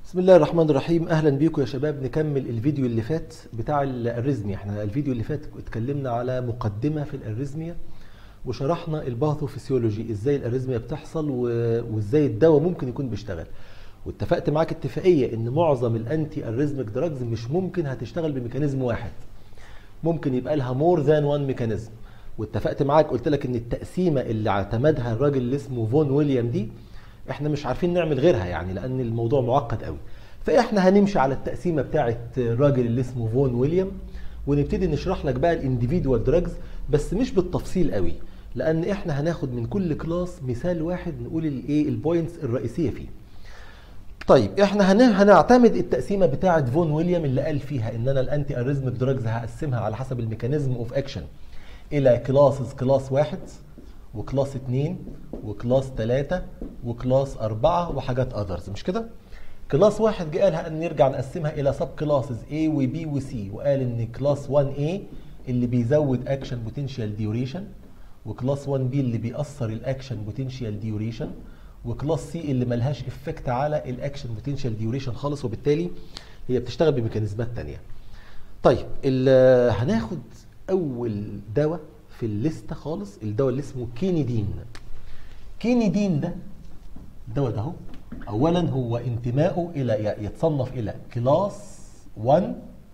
بسم الله الرحمن الرحيم اهلا بيكم يا شباب نكمل الفيديو اللي فات بتاع الاريزميا احنا الفيديو اللي فات اتكلمنا على مقدمه في الاريزميا وشرحنا الباثوفيسيولوجي ازاي الاريزميا بتحصل و- وازاي الدواء ممكن يكون بيشتغل واتفقت معاك اتفاقيه ان معظم الانتي اريزميك دراجز مش ممكن هتشتغل بميكانيزم واحد ممكن يبقى لها مور ذان وان ميكانيزم واتفقت معاك قلت لك ان التقسيمه اللي اعتمدها الراجل اللي اسمه فون ويليام دي احنا مش عارفين نعمل غيرها يعني لان الموضوع معقد قوي فاحنا هنمشي على التقسيمه بتاعه الراجل اللي اسمه فون ويليام ونبتدي نشرح لك بقى الانديفيدوال دراجز بس مش بالتفصيل قوي لان احنا هناخد من كل كلاس مثال واحد نقول الايه البوينتس الرئيسيه فيه طيب احنا هن- هنعتمد التقسيمه بتاعه فون ويليام اللي قال فيها ان انا الانتي اريزميك دراجز هقسمها على حسب الميكانيزم اوف اكشن الى كلاسز كلاس واحد وكلاس اتنين وكلاس تلاتة وكلاس أربعة وحاجات أذرز مش كده؟ كلاس واحد جه قالها أن نرجع نقسمها إلى سب كلاسز A و B و C وقال إن كلاس 1A اللي بيزود أكشن بوتنشال ديوريشن وكلاس 1B اللي بيأثر الأكشن بوتنشال ديوريشن وكلاس سي اللي ملهاش افكت على الاكشن بوتنشال ديوريشن خالص وبالتالي هي بتشتغل بميكانيزمات تانية طيب ال- هناخد اول دواء في الليسته خالص الدواء اللي اسمه كينيدين كينيدين ده الدواء ده اهو اولا هو انتمائه الى يتصنف الى كلاس 1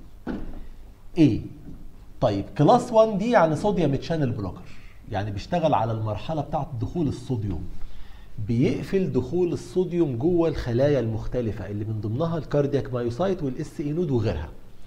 A طيب كلاس 1 دي يعني صوديوم تشانل بلوكر يعني بيشتغل على المرحله بتاعه دخول الصوديوم بيقفل دخول الصوديوم جوه الخلايا المختلفه اللي من ضمنها الكاردياك مايوسايت والاس اي نود وغيرها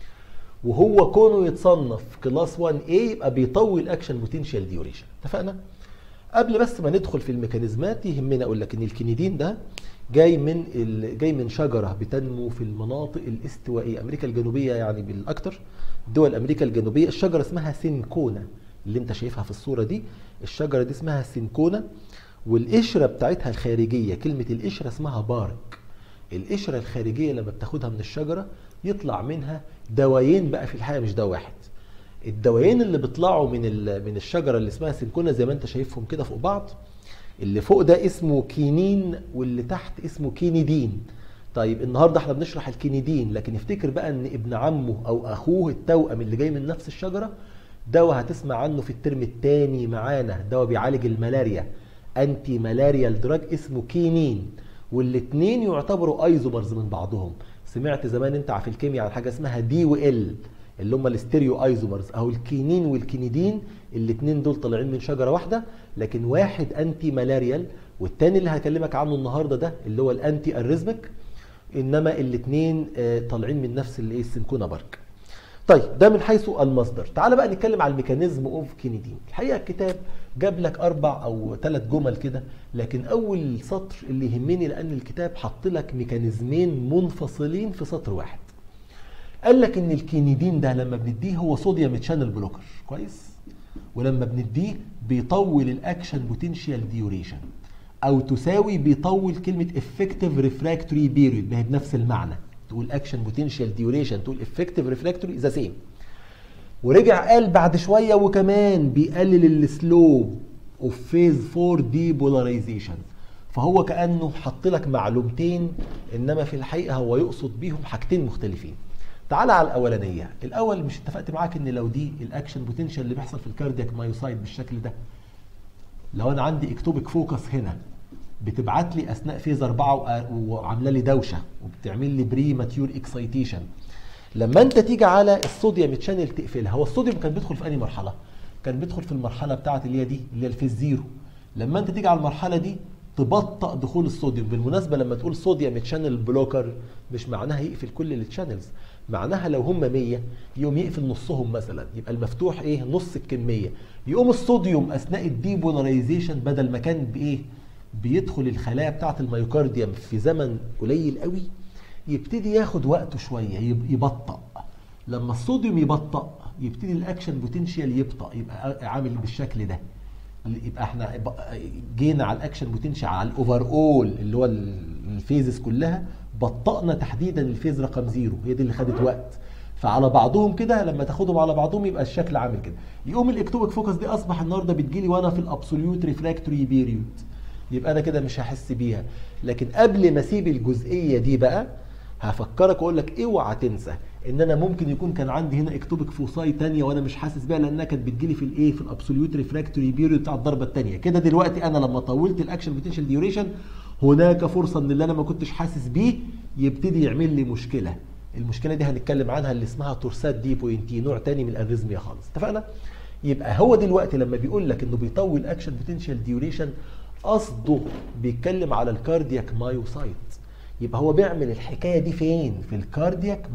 وهو كونه يتصنف كلاس 1 A يبقى بيطول اكشن بوتنشال ديوريشن اتفقنا قبل بس ما ندخل في الميكانيزمات يهمنا اقول لك ان الكينيدين ده جاي من ال... جاي من شجره بتنمو في المناطق الاستوائيه امريكا الجنوبيه يعني بالاكثر دول امريكا الجنوبيه الشجره اسمها سينكونا اللي انت شايفها في الصوره دي الشجره دي اسمها سينكونا والقشره بتاعتها الخارجيه كلمه القشره اسمها بارك القشره الخارجيه لما بتاخدها من الشجره يطلع منها دوايين بقى في الحقيقه مش دواء واحد الدوايين اللي بيطلعوا من ال- من الشجره اللي اسمها سينكونا زي ما انت شايفهم كده فوق بعض اللي فوق ده اسمه كينين واللي تحت اسمه كينيدين طيب النهارده احنا بنشرح الكينيدين لكن افتكر بقى ان ابن عمه او اخوه التوأم اللي جاي من نفس الشجره دواء هتسمع عنه في الترم الثاني معانا دواء بيعالج الملاريا انتي ملاريال دراج اسمه كينين والاثنين يعتبروا ايزومرز من بعضهم سمعت زمان انت في الكيمياء عن حاجه اسمها دي وال اللي هم الاستيريو ايزومرز او الكينين والكينيدين الاثنين دول طالعين من شجره واحده لكن واحد انتي ملاريال والتاني اللي هكلمك عنه النهارده ده اللي هو الانتي اريزميك انما الاثنين طالعين من نفس الايه السنكونا بارك طيب ده من حيث المصدر تعال بقى نتكلم على الميكانيزم اوف كينيدين الحقيقه الكتاب جاب لك اربع او ثلاث جمل كده لكن اول سطر اللي يهمني لان الكتاب حط لك ميكانيزمين منفصلين في سطر واحد قال لك ان الكينيدين ده لما بنديه هو صوديوم تشانل بلوكر كويس ولما بنديه بيطول الاكشن بوتنشال ديوريشن او تساوي بيطول كلمه افكتيف ريفراكتوري بيريود ما هي بنفس المعنى تقول اكشن بوتنشال ديوريشن تقول افكتيف ريفراكتوري ذا سيم ورجع قال بعد شويه وكمان بيقلل السلوب اوف فيز 4 دي بولاريزيشن فهو كانه حط لك معلومتين انما في الحقيقه هو يقصد بيهم حاجتين مختلفين تعال على الاولانيه الاول مش اتفقت معاك ان لو دي الاكشن بوتنشال اللي بيحصل في الكاردياك مايوسايت بالشكل ده لو انا عندي اكتوبك فوكس هنا بتبعت لي اثناء فيز أربعة وأ- وعامله لي دوشه وبتعمل لي بري ماتيور اكسايتيشن لما انت تيجي على الصوديوم تشانل تقفلها هو الصوديوم كان بيدخل في انهي مرحله كان بيدخل في المرحله بتاعت اللي هي دي اللي هي الفيز زيرو لما انت تيجي على المرحله دي تبطأ دخول الصوديوم بالمناسبه لما تقول صوديوم تشانل بلوكر مش معناها يقفل كل التشانلز معناها لو هم 100 يقوم يقفل نصهم مثلا يبقى المفتوح ايه نص الكميه يقوم الصوديوم اثناء الديبولاريزيشن بدل ما كان بايه بيدخل الخلايا بتاعه الميوكارديوم في زمن قليل قوي يبتدي ياخد وقته شويه يب- يبطأ لما الصوديوم يبطأ يبتدي الاكشن بوتنشال يبطأ يبقى عامل بالشكل ده يبقى احنا جينا على الاكشن بوتنشال على الاوفر اول اللي هو الفيزز كلها بطأنا تحديدا الفيز رقم زيرو هي دي اللي خدت وقت فعلى بعضهم كده لما تاخدهم على بعضهم يبقى الشكل عامل كده يقوم الاكتوبك فوكس دي اصبح النهارده بتجيلي وانا في الابسوليوت ريفراكتوري بيريود يبقى انا كده مش هحس بيها لكن قبل ما اسيب الجزئيه دي بقى هفكرك واقول لك اوعى تنسى ان انا ممكن يكون كان عندي هنا اكتوبيك فوساي تانية وانا مش حاسس بيها لانها كانت بتجيلي في الايه في الابسوليوت ريفراكتوري بيريود بتاع الضربه الثانيه كده دلوقتي انا لما طولت الاكشن بوتنشال ديوريشن هناك فرصه ان اللي انا ما كنتش حاسس بيه يبتدي يعمل لي مشكله المشكله دي هنتكلم عنها اللي اسمها تورسات دي بوينتي نوع تاني من الاريزميا خالص اتفقنا يبقى هو دلوقتي لما بيقول لك انه بيطول اكشن بوتنشال ديوريشن قصده بيتكلم على الكاردياك مايوسايت يبقى هو بيعمل الحكايه دي فين في الكاردياك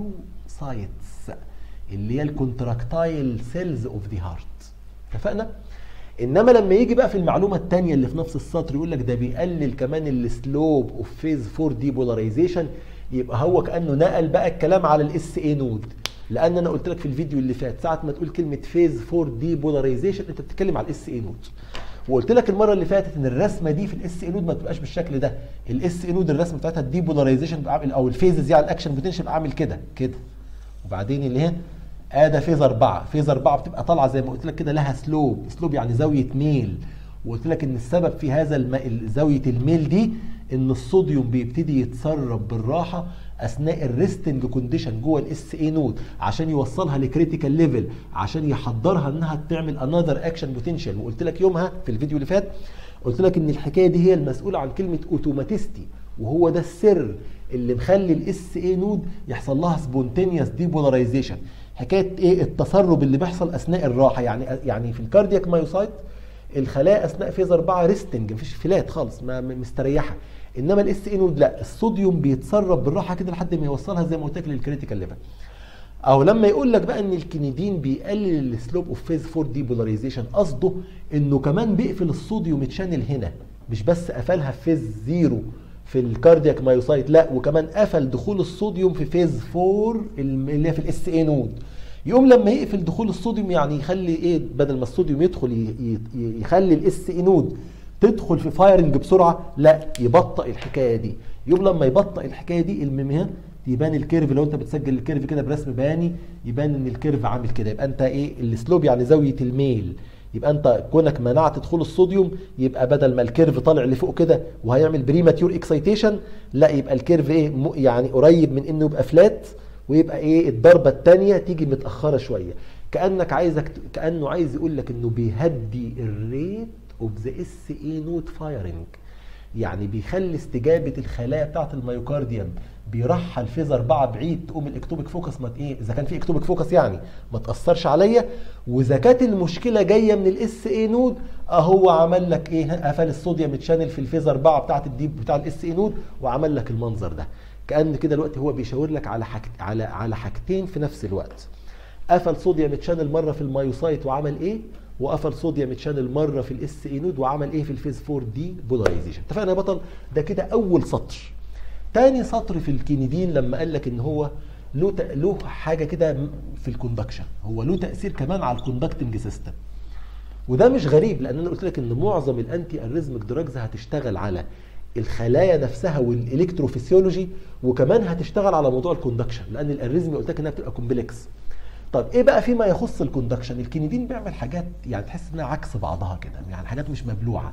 مايوسايتس اللي هي الكونتراكتايل سيلز اوف ذا هارت اتفقنا انما لما يجي بقى في المعلومه الثانيه اللي في نفس السطر يقول لك ده بيقلل كمان السلوب اوف فيز 4 ديبولاريزيشن يبقى هو كانه نقل بقى الكلام على الاس اي نود لان انا قلت لك في الفيديو اللي فات ساعه ما تقول كلمه فيز 4 ديبولاريزيشن انت بتتكلم على الاس اي نود وقلت لك المره اللي فاتت ان الرسمه دي في الاس اي نود ما تبقاش بالشكل ده الاس اي نود الرسمه بتاعتها الديبولاريزيشن او الفيزز يعني الاكشن بوتنشال عامل كده كده وبعدين اللي هي ادي فيز 4 فيز 4 بتبقى طالعه زي ما قلت لك كده لها سلوب سلوب يعني زاويه ميل وقلت لك ان السبب في هذا الم... زاويه الميل دي ان الصوديوم بيبتدي يتسرب بالراحه اثناء الريستنج كونديشن جوه الاس اي نود عشان يوصلها لكريتيكال ليفل عشان يحضرها انها تعمل انذر اكشن بوتنشال وقلت لك يومها في الفيديو اللي فات قلت لك ان الحكايه دي هي المسؤوله عن كلمه اوتوماتيستي وهو ده السر اللي مخلي الاس اي نود يحصل لها سبونتينيوس ديبولاريزيشن حكايه ايه التسرب اللي بيحصل اثناء الراحه يعني يعني في الكاردياك مايوسايت الخلايا اثناء فيز 4 ريستنج مفيش فلات خالص ما مستريحه انما الاس اي نود لا الصوديوم بيتسرب بالراحه كده لحد ما يوصلها زي ما قلت لك للكريتيكال ليفل او لما يقول لك بقى ان الكينيدين بيقلل السلوب اوف فيز 4 ديبولاريزيشن قصده انه كمان بيقفل الصوديوم تشانل هنا مش بس قفلها في فيز زيرو في الكاردياك مايوسايت لا وكمان قفل دخول الصوديوم في فيز 4 اللي هي في الاس اي نود يقوم لما يقفل دخول الصوديوم يعني يخلي ايه بدل ما الصوديوم يدخل يخلي الاس اي نود تدخل في فايرنج بسرعه لا يبطئ الحكايه دي يوم لما يبطئ الحكايه دي المهم يبان الكيرف لو انت بتسجل الكيرف كده برسم بياني يبان ان الكيرف عامل كده يبقى انت ايه السلوب يعني زاويه الميل يبقى انت كونك منعت دخول الصوديوم يبقى بدل ما الكيرف طالع لفوق كده وهيعمل بريماتيور اكسايتيشن لا يبقى الكيرف ايه يعني قريب من انه يبقى فلات ويبقى ايه الضربه الثانيه تيجي متاخره شويه كانك عايزك كانه عايز يقول لك انه بيهدي الريت اوف ذا اس اي نوت فايرنج يعني بيخلي استجابه الخلايا بتاعه الميوكارديوم بيرحل فيز 4 بعيد تقوم الاكتوبيك فوكس ما ايه اذا كان في اكتوبيك فوكس يعني ما تاثرش عليا واذا كانت المشكله جايه من الاس اي نود اهو عمل لك ايه قفل الصوديوم تشانل في الفيز 4 بتاعه الديب بتاع الاس اي نود وعمل لك المنظر ده كان كده دلوقتي هو بيشاور لك على حاجت على على حاجتين في نفس الوقت قفل صوديوم تشانل مره في المايوسايت وعمل ايه وقفل صوديوم تشانل مره في الاس اي نود وعمل ايه في الفيز 4 دي بولاريزيشن اتفقنا يا بطل ده كده اول سطر تاني سطر في الكينيدين لما قال لك ان هو له له حاجه كده في الكوندكشن هو له تاثير كمان على الكوندكتنج سيستم وده مش غريب لان انا قلت لك ان معظم الانتي اريزمك دراجز هتشتغل على الخلايا نفسها والالكتروفيسيولوجي وكمان هتشتغل على موضوع الكوندكشن لان الاريزمي قلت لك انها بتبقى كومبلكس طب ايه بقى فيما يخص الكوندكشن الكينيدين بيعمل حاجات يعني تحس انها عكس بعضها كده يعني حاجات مش مبلوعه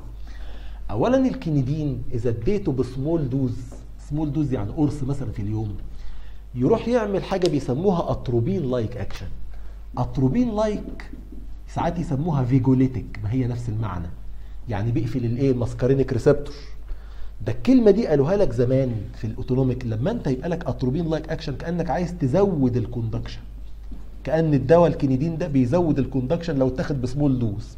اولا الكينيدين اذا اديته بسمول دوز سمول دوز يعني قرص مثلا في اليوم يروح يعمل حاجه بيسموها اتروبين لايك اكشن اتروبين لايك ساعات يسموها فيجوليتك ما هي نفس المعنى يعني بيقفل الايه الماسكارينيك ريسبتور ده الكلمه دي قالوها لك زمان في الاوتونوميك لما انت يبقى لك اتروبين لايك اكشن كانك عايز تزود الكوندكشن كان الدواء الكينيدين ده بيزود الكوندكشن لو اتاخد بسمول دوز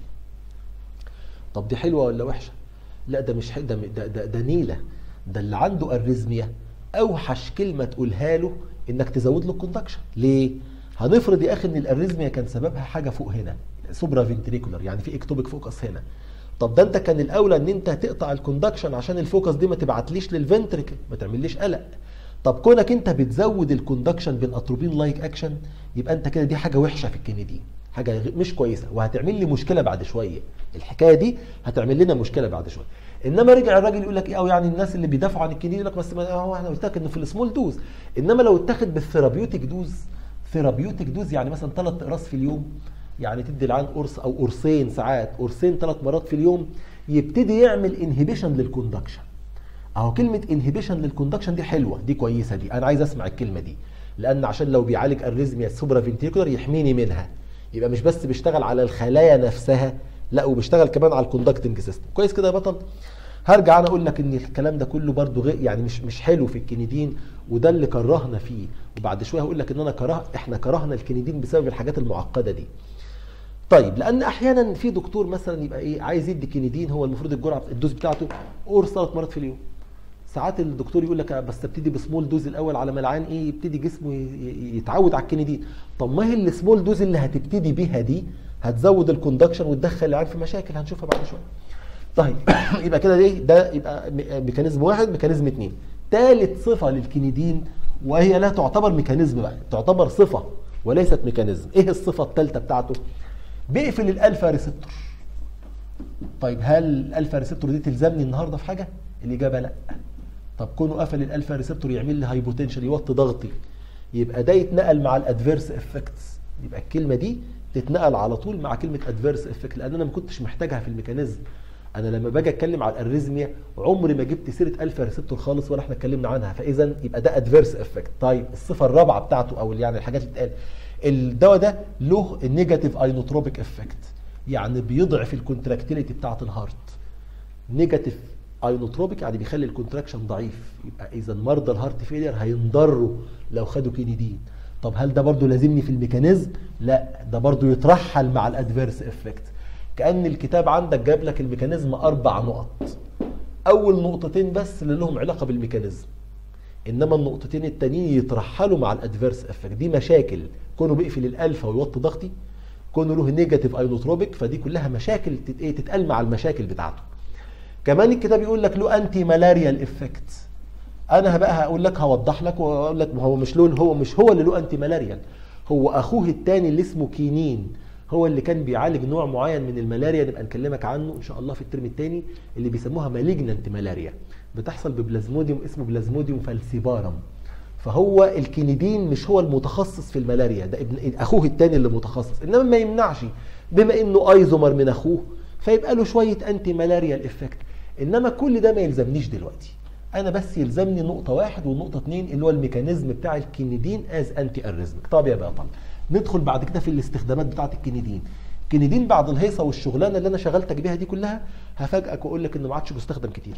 طب دي حلوه ولا وحشه لا ده مش ده ده, ده, ده نيله ده اللي عنده اريزميا اوحش كلمه تقولها له انك تزود له الكوندكشن ليه هنفرض يا اخي ان الاريزميا كان سببها حاجه فوق هنا سوبرا فنتريكولار يعني في اكتوبيك فوكس هنا طب ده انت كان الاولى ان انت تقطع الكوندكشن عشان الفوكس دي ما تبعتليش للفنتريكل ما تعمليش قلق طب كونك انت بتزود الكوندكشن بالاتروبين لايك اكشن يبقى انت كده دي حاجه وحشه في الكينيدين حاجه مش كويسه وهتعمل لي مشكله بعد شويه الحكايه دي هتعمل لنا مشكله بعد شويه انما رجع الراجل يقول لك ايه او يعني الناس اللي بيدافعوا عن الكينيدين يقول لك بس ما هو انا قلت لك انه في السمول دوز انما لو اتاخد بالثيرابيوتيك دوز ثيرابيوتيك دوز يعني مثلا ثلاث اقراص في اليوم يعني تدي العين قرص او قرصين ساعات قرصين ثلاث مرات في اليوم يبتدي يعمل انهبيشن للكوندكشن اهو كلمه انهبيشن للكوندكشن دي حلوه دي كويسه دي انا عايز اسمع الكلمه دي لان عشان لو بيعالج اريزميا سوبرا فينتريكولار يحميني منها يبقى مش بس بيشتغل على الخلايا نفسها لا وبيشتغل كمان على الكوندكتنج سيستم كويس كده يا بطل هرجع انا اقول لك ان الكلام ده كله برضو غير يعني مش مش حلو في الكندين وده اللي كرهنا فيه وبعد شويه هقول لك ان انا كره احنا كرهنا الكندين بسبب الحاجات المعقده دي طيب لان احيانا في دكتور مثلا يبقى ايه عايز يدي كندين هو المفروض الجرعه الدوز بتاعته قرص ثلاث مرات في اليوم ساعات الدكتور يقول لك بس ابتدي بسمول دوز الاول على ما العيان ايه يبتدي جسمه يتعود على الكندين طب ما هي السمول دوز اللي هتبتدي بيها دي هتزود الكوندكشن وتدخل العيان في مشاكل هنشوفها بعد شويه طيب يبقى كده ايه ده يبقى ميكانيزم واحد ميكانيزم اثنين ثالث صفه للكندين وهي لا تعتبر ميكانيزم بقى تعتبر صفه وليست ميكانيزم ايه الصفه الثالثه بتاعته بيقفل الالفا ريسبتور طيب هل الالفا ريسبتور دي تلزمني النهارده في حاجه الاجابه لا طب كونه قفل الالفا ريسبتور يعمل لي هايبوتنشن يوطي ضغطي يبقى ده يتنقل مع الادفيرس افكتس يبقى الكلمه دي تتنقل على طول مع كلمه ادفيرس افكت لان انا ما كنتش محتاجها في الميكانيزم انا لما باجي اتكلم على الاريزميا عمري ما جبت سيره الفا ريسبتور خالص ولا احنا اتكلمنا عنها فاذا يبقى ده ادفيرس افكت طيب الصفه الرابعه بتاعته او يعني الحاجات اللي بتتقال الدواء ده له النيجاتيف اينوتروبيك افكت يعني بيضعف الكونتراكتيليتي بتاعه الهارت نيجاتيف اينوتروبيك يعني بيخلي الكونتراكشن ضعيف يبقى اذا مرضى الهارت فيلير هينضروا لو خدوا كينيدين طب هل ده برضو لازمني في الميكانيزم لا ده برضو يترحل مع الادفيرس افكت كان الكتاب عندك جاب لك الميكانيزم اربع نقط اول نقطتين بس اللي لهم علاقه بالميكانيزم انما النقطتين التانيين يترحلوا مع الادفيرس افكت دي مشاكل كونه بيقفل الالفا ويوطي ضغطي كونه له نيجاتيف اينوتروبيك فدي كلها مشاكل تتقال مع المشاكل بتاعته كمان الكتاب يقول لك له انتي مالاريال افكت انا بقى هقول لك هوضح لك واقول لك ما هو مش له هو مش هو اللي له انتي مالاريال هو اخوه الثاني اللي اسمه كينين هو اللي كان بيعالج نوع معين من الملاريا نبقى نكلمك عنه ان شاء الله في الترم الثاني اللي بيسموها مالجننت ملاريا بتحصل ببلازموديوم اسمه بلازموديوم فالسيبارم فهو الكينيدين مش هو المتخصص في الملاريا ده ابن اخوه الثاني اللي متخصص انما ما يمنعش بما انه ايزومر من اخوه فيبقى له شويه انتي ملاريال افكت انما كل ده ما يلزمنيش دلوقتي انا بس يلزمني نقطه واحد والنقطه اثنين اللي هو الميكانيزم بتاع الكينيدين از انتي اريزمك طب يا بطل ندخل بعد كده في الاستخدامات بتاعه الكينيدين الكينيدين بعد الهيصه والشغلانه اللي انا شغلتك بيها دي كلها هفاجئك واقول لك انه ما عادش بيستخدم كتير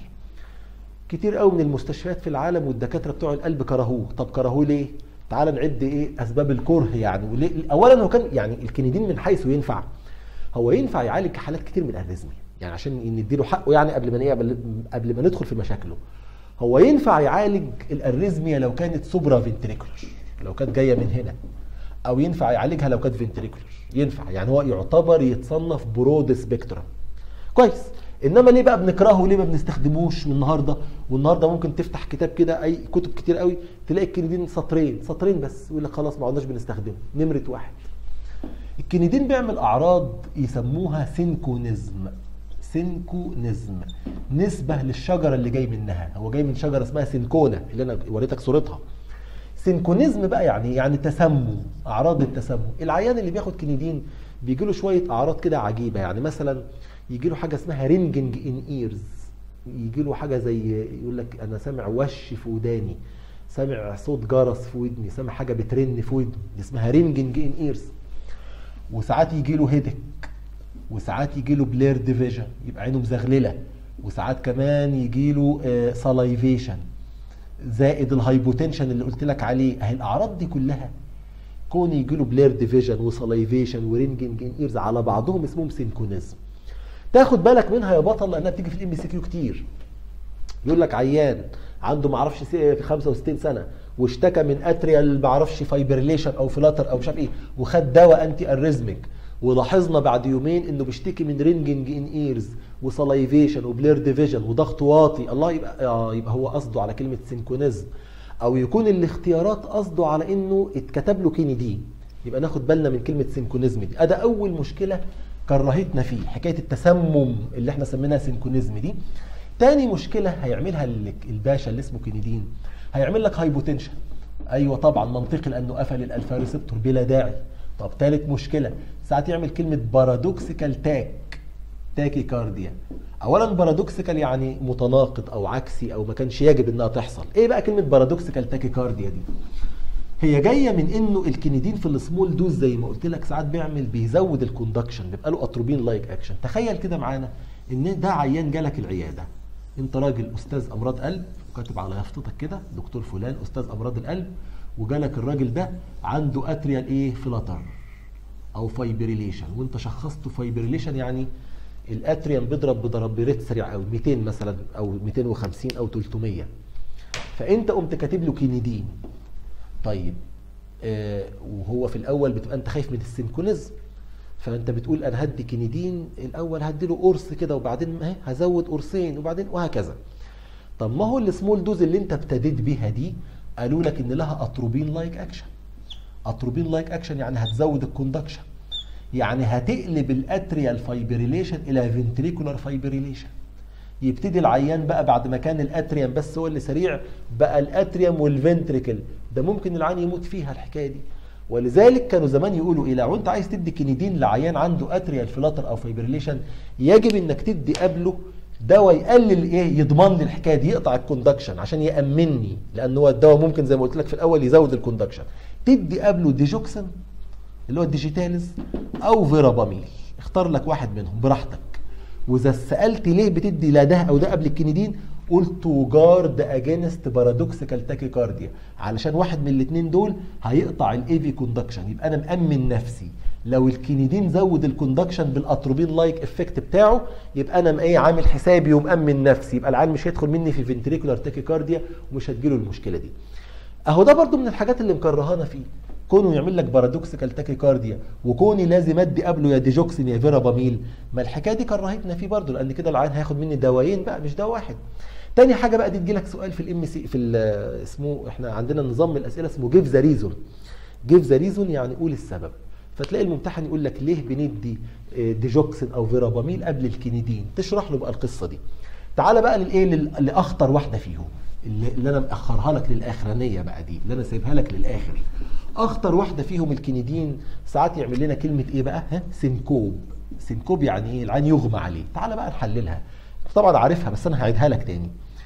كتير قوي من المستشفيات في العالم والدكاتره بتوع القلب كرهوه طب كرهوه ليه تعال نعد ايه اسباب الكره يعني وليه اولا هو كان يعني الكينيدين من حيث ينفع هو ينفع يعالج حالات كتير من الاريزميا يعني عشان نديله حقه يعني قبل ما قبل ما ندخل في مشاكله هو ينفع يعالج الاريزميا لو كانت سوبرا فنتريكولر لو كانت جايه من هنا او ينفع يعالجها لو كانت فنتريكولر ينفع يعني هو يعتبر يتصنف برود سبيكترم كويس انما ليه بقى بنكرهه وليه ما بنستخدموش من النهارده والنهارده ممكن تفتح كتاب كده اي كتب كتير قوي تلاقي الكندين سطرين سطرين بس يقول لك خلاص ما عدناش بنستخدمه نمره واحد الكندين بيعمل اعراض يسموها سينكونيزم سينكونيزم نسبة للشجرة اللي جاي منها هو جاي من شجرة اسمها سينكونا اللي انا وريتك صورتها سينكونيزم بقى يعني يعني تسمم اعراض التسمم العيان اللي بياخد كنيدين بيجي له شويه اعراض كده عجيبه يعني مثلا يجي له حاجه اسمها رينجنج ان ايرز يجي له حاجه زي يقول لك انا سامع وش في وداني سامع صوت جرس في ودني سامع حاجه بترن في ودني دي اسمها رينجنج ان ايرز وساعات يجي له هيدك وساعات يجي له بلير ديفيجن يبقى عينه مزغلله وساعات كمان يجي له سلايفيشن زائد الهايبوتنشن اللي قلت لك عليه اهي الاعراض دي كلها كون يجي له بلير ديفيجن وسلايفيشن ورينجنج ان ايرز على بعضهم اسمهم سينكونيزم تاخد بالك منها يا بطل لانها بتيجي في الام سي كيو كتير يقول لك عيان عنده ما اعرفش 65 سنه واشتكى من اتريال ما اعرفش فايبريليشن او فلاتر او مش عارف ايه وخد دواء انتي اريزميك ولاحظنا بعد يومين انه بيشتكي من رينجنج ان ايرز وسلايفيشن وبلير ديفيجن وضغط واطي الله يبقى آه يبقى هو قصده على كلمه سينكونيزم او يكون الاختيارات قصده على انه اتكتب له كينيدين يبقى ناخد بالنا من كلمه سينكونيزم دي ده اول مشكله كرهتنا فيه حكايه التسمم اللي احنا سميناها سينكونيزم دي تاني مشكله هيعملها الباشا اللي اسمه كينيدين هيعمل لك هايبوتنشن ايوه طبعا منطقي لانه قفل الالفا ريسبتور بلا داعي طب ثالث مشكله ساعات يعمل كلمه بارادوكسيكال تاك تاكي كارديا اولا بارادوكسيكال يعني متناقض او عكسي او ما كانش يجب انها تحصل ايه بقى كلمه بارادوكسيكال تاكي كارديا دي هي جايه من انه الكينيدين في السمول دوز زي ما قلت لك ساعات بيعمل بيزود الكوندكشن بيبقى له اتروبين لايك اكشن تخيل كده معانا ان ده عيان جالك العياده انت راجل استاذ امراض قلب وكاتب على يافطتك كده دكتور فلان استاذ امراض القلب وجالك الراجل ده عنده اتريال ايه فلاتر او فايبريليشن وانت شخصته فايبريليشن يعني الاتريم بيضرب بضرب بريت سريع قوي 200 مثلا او 250 او 300 فانت قمت كاتب له كينيدين طيب آه وهو في الاول بتبقى انت خايف من السينكونيزم فانت بتقول انا هدي كينيدين الاول هدي له قرص كده وبعدين اهي هزود قرصين وبعدين وهكذا طب ما هو السمول دوز اللي انت ابتديت بيها دي قالوا لك ان لها اتروبين لايك اكشن اتروبين لايك اكشن يعني هتزود الكوندكشن يعني هتقلب الاتريال فايبريليشن الى فنتريكولار فايبريليشن يبتدي العيان بقى بعد ما كان الاتريم بس هو اللي سريع بقى الاتريم والفنتريكل ده ممكن العيان يموت فيها الحكايه دي ولذلك كانوا زمان يقولوا ايه لو انت عايز تدي كينيدين لعيان عنده اتريال فلاتر او فايبريليشن يجب انك تدي قبله دواء يقلل ايه يضمن لي الحكايه دي يقطع الكوندكشن عشان يامني لان هو الدواء ممكن زي ما قلت لك في الاول يزود الكوندكشن تدي قبله ديجوكسن اللي هو الديجيتاليز او فيراباميل اختار لك واحد منهم براحتك واذا سالت ليه بتدي لا ده او ده قبل الكينيدين قلت جارد اجينست بارادوكسيكال تاكيكارديا علشان واحد من الاثنين دول هيقطع الايفي كوندكشن يبقى انا مامن نفسي لو الكينيدين زود الكوندكشن بالاتروبين لايك افكت بتاعه يبقى انا ايه عامل حسابي ومامن نفسي يبقى العيان مش هيدخل مني في فنتريكولار تاكيكارديا ومش هتجيله المشكله دي اهو ده برضو من الحاجات اللي مكرهانا فيه كونه يعمل لك بارادوكسيكال تاكيكارديا وكوني لازم ادي قبله يا ديجوكسين يا فيراباميل ما الحكايه دي كرهتنا فيه برضو لان كده العيان هياخد مني دوايين بقى مش دواء واحد تاني حاجه بقى دي تجي لك سؤال في الام سي في اسمه احنا عندنا نظام من الاسئله اسمه جيف ذا ريزون جيف ذا ريزون يعني قول السبب فتلاقي الممتحن يقول لك ليه بندي ديجوكسين او فيراباميل قبل الكينيدين تشرح له بقى القصه دي تعال بقى للايه لاخطر واحده فيهم اللي, اللي انا مأخرها لك للاخرانيه بقى دي اللي انا سايبها لك للاخر اخطر واحده فيهم الكينيدين ساعات يعمل لنا كلمه ايه بقى ها سينكوب سينكوب يعني ايه العين يغمى عليه تعال بقى نحللها طبعا عارفها بس انا هعيدها لك تاني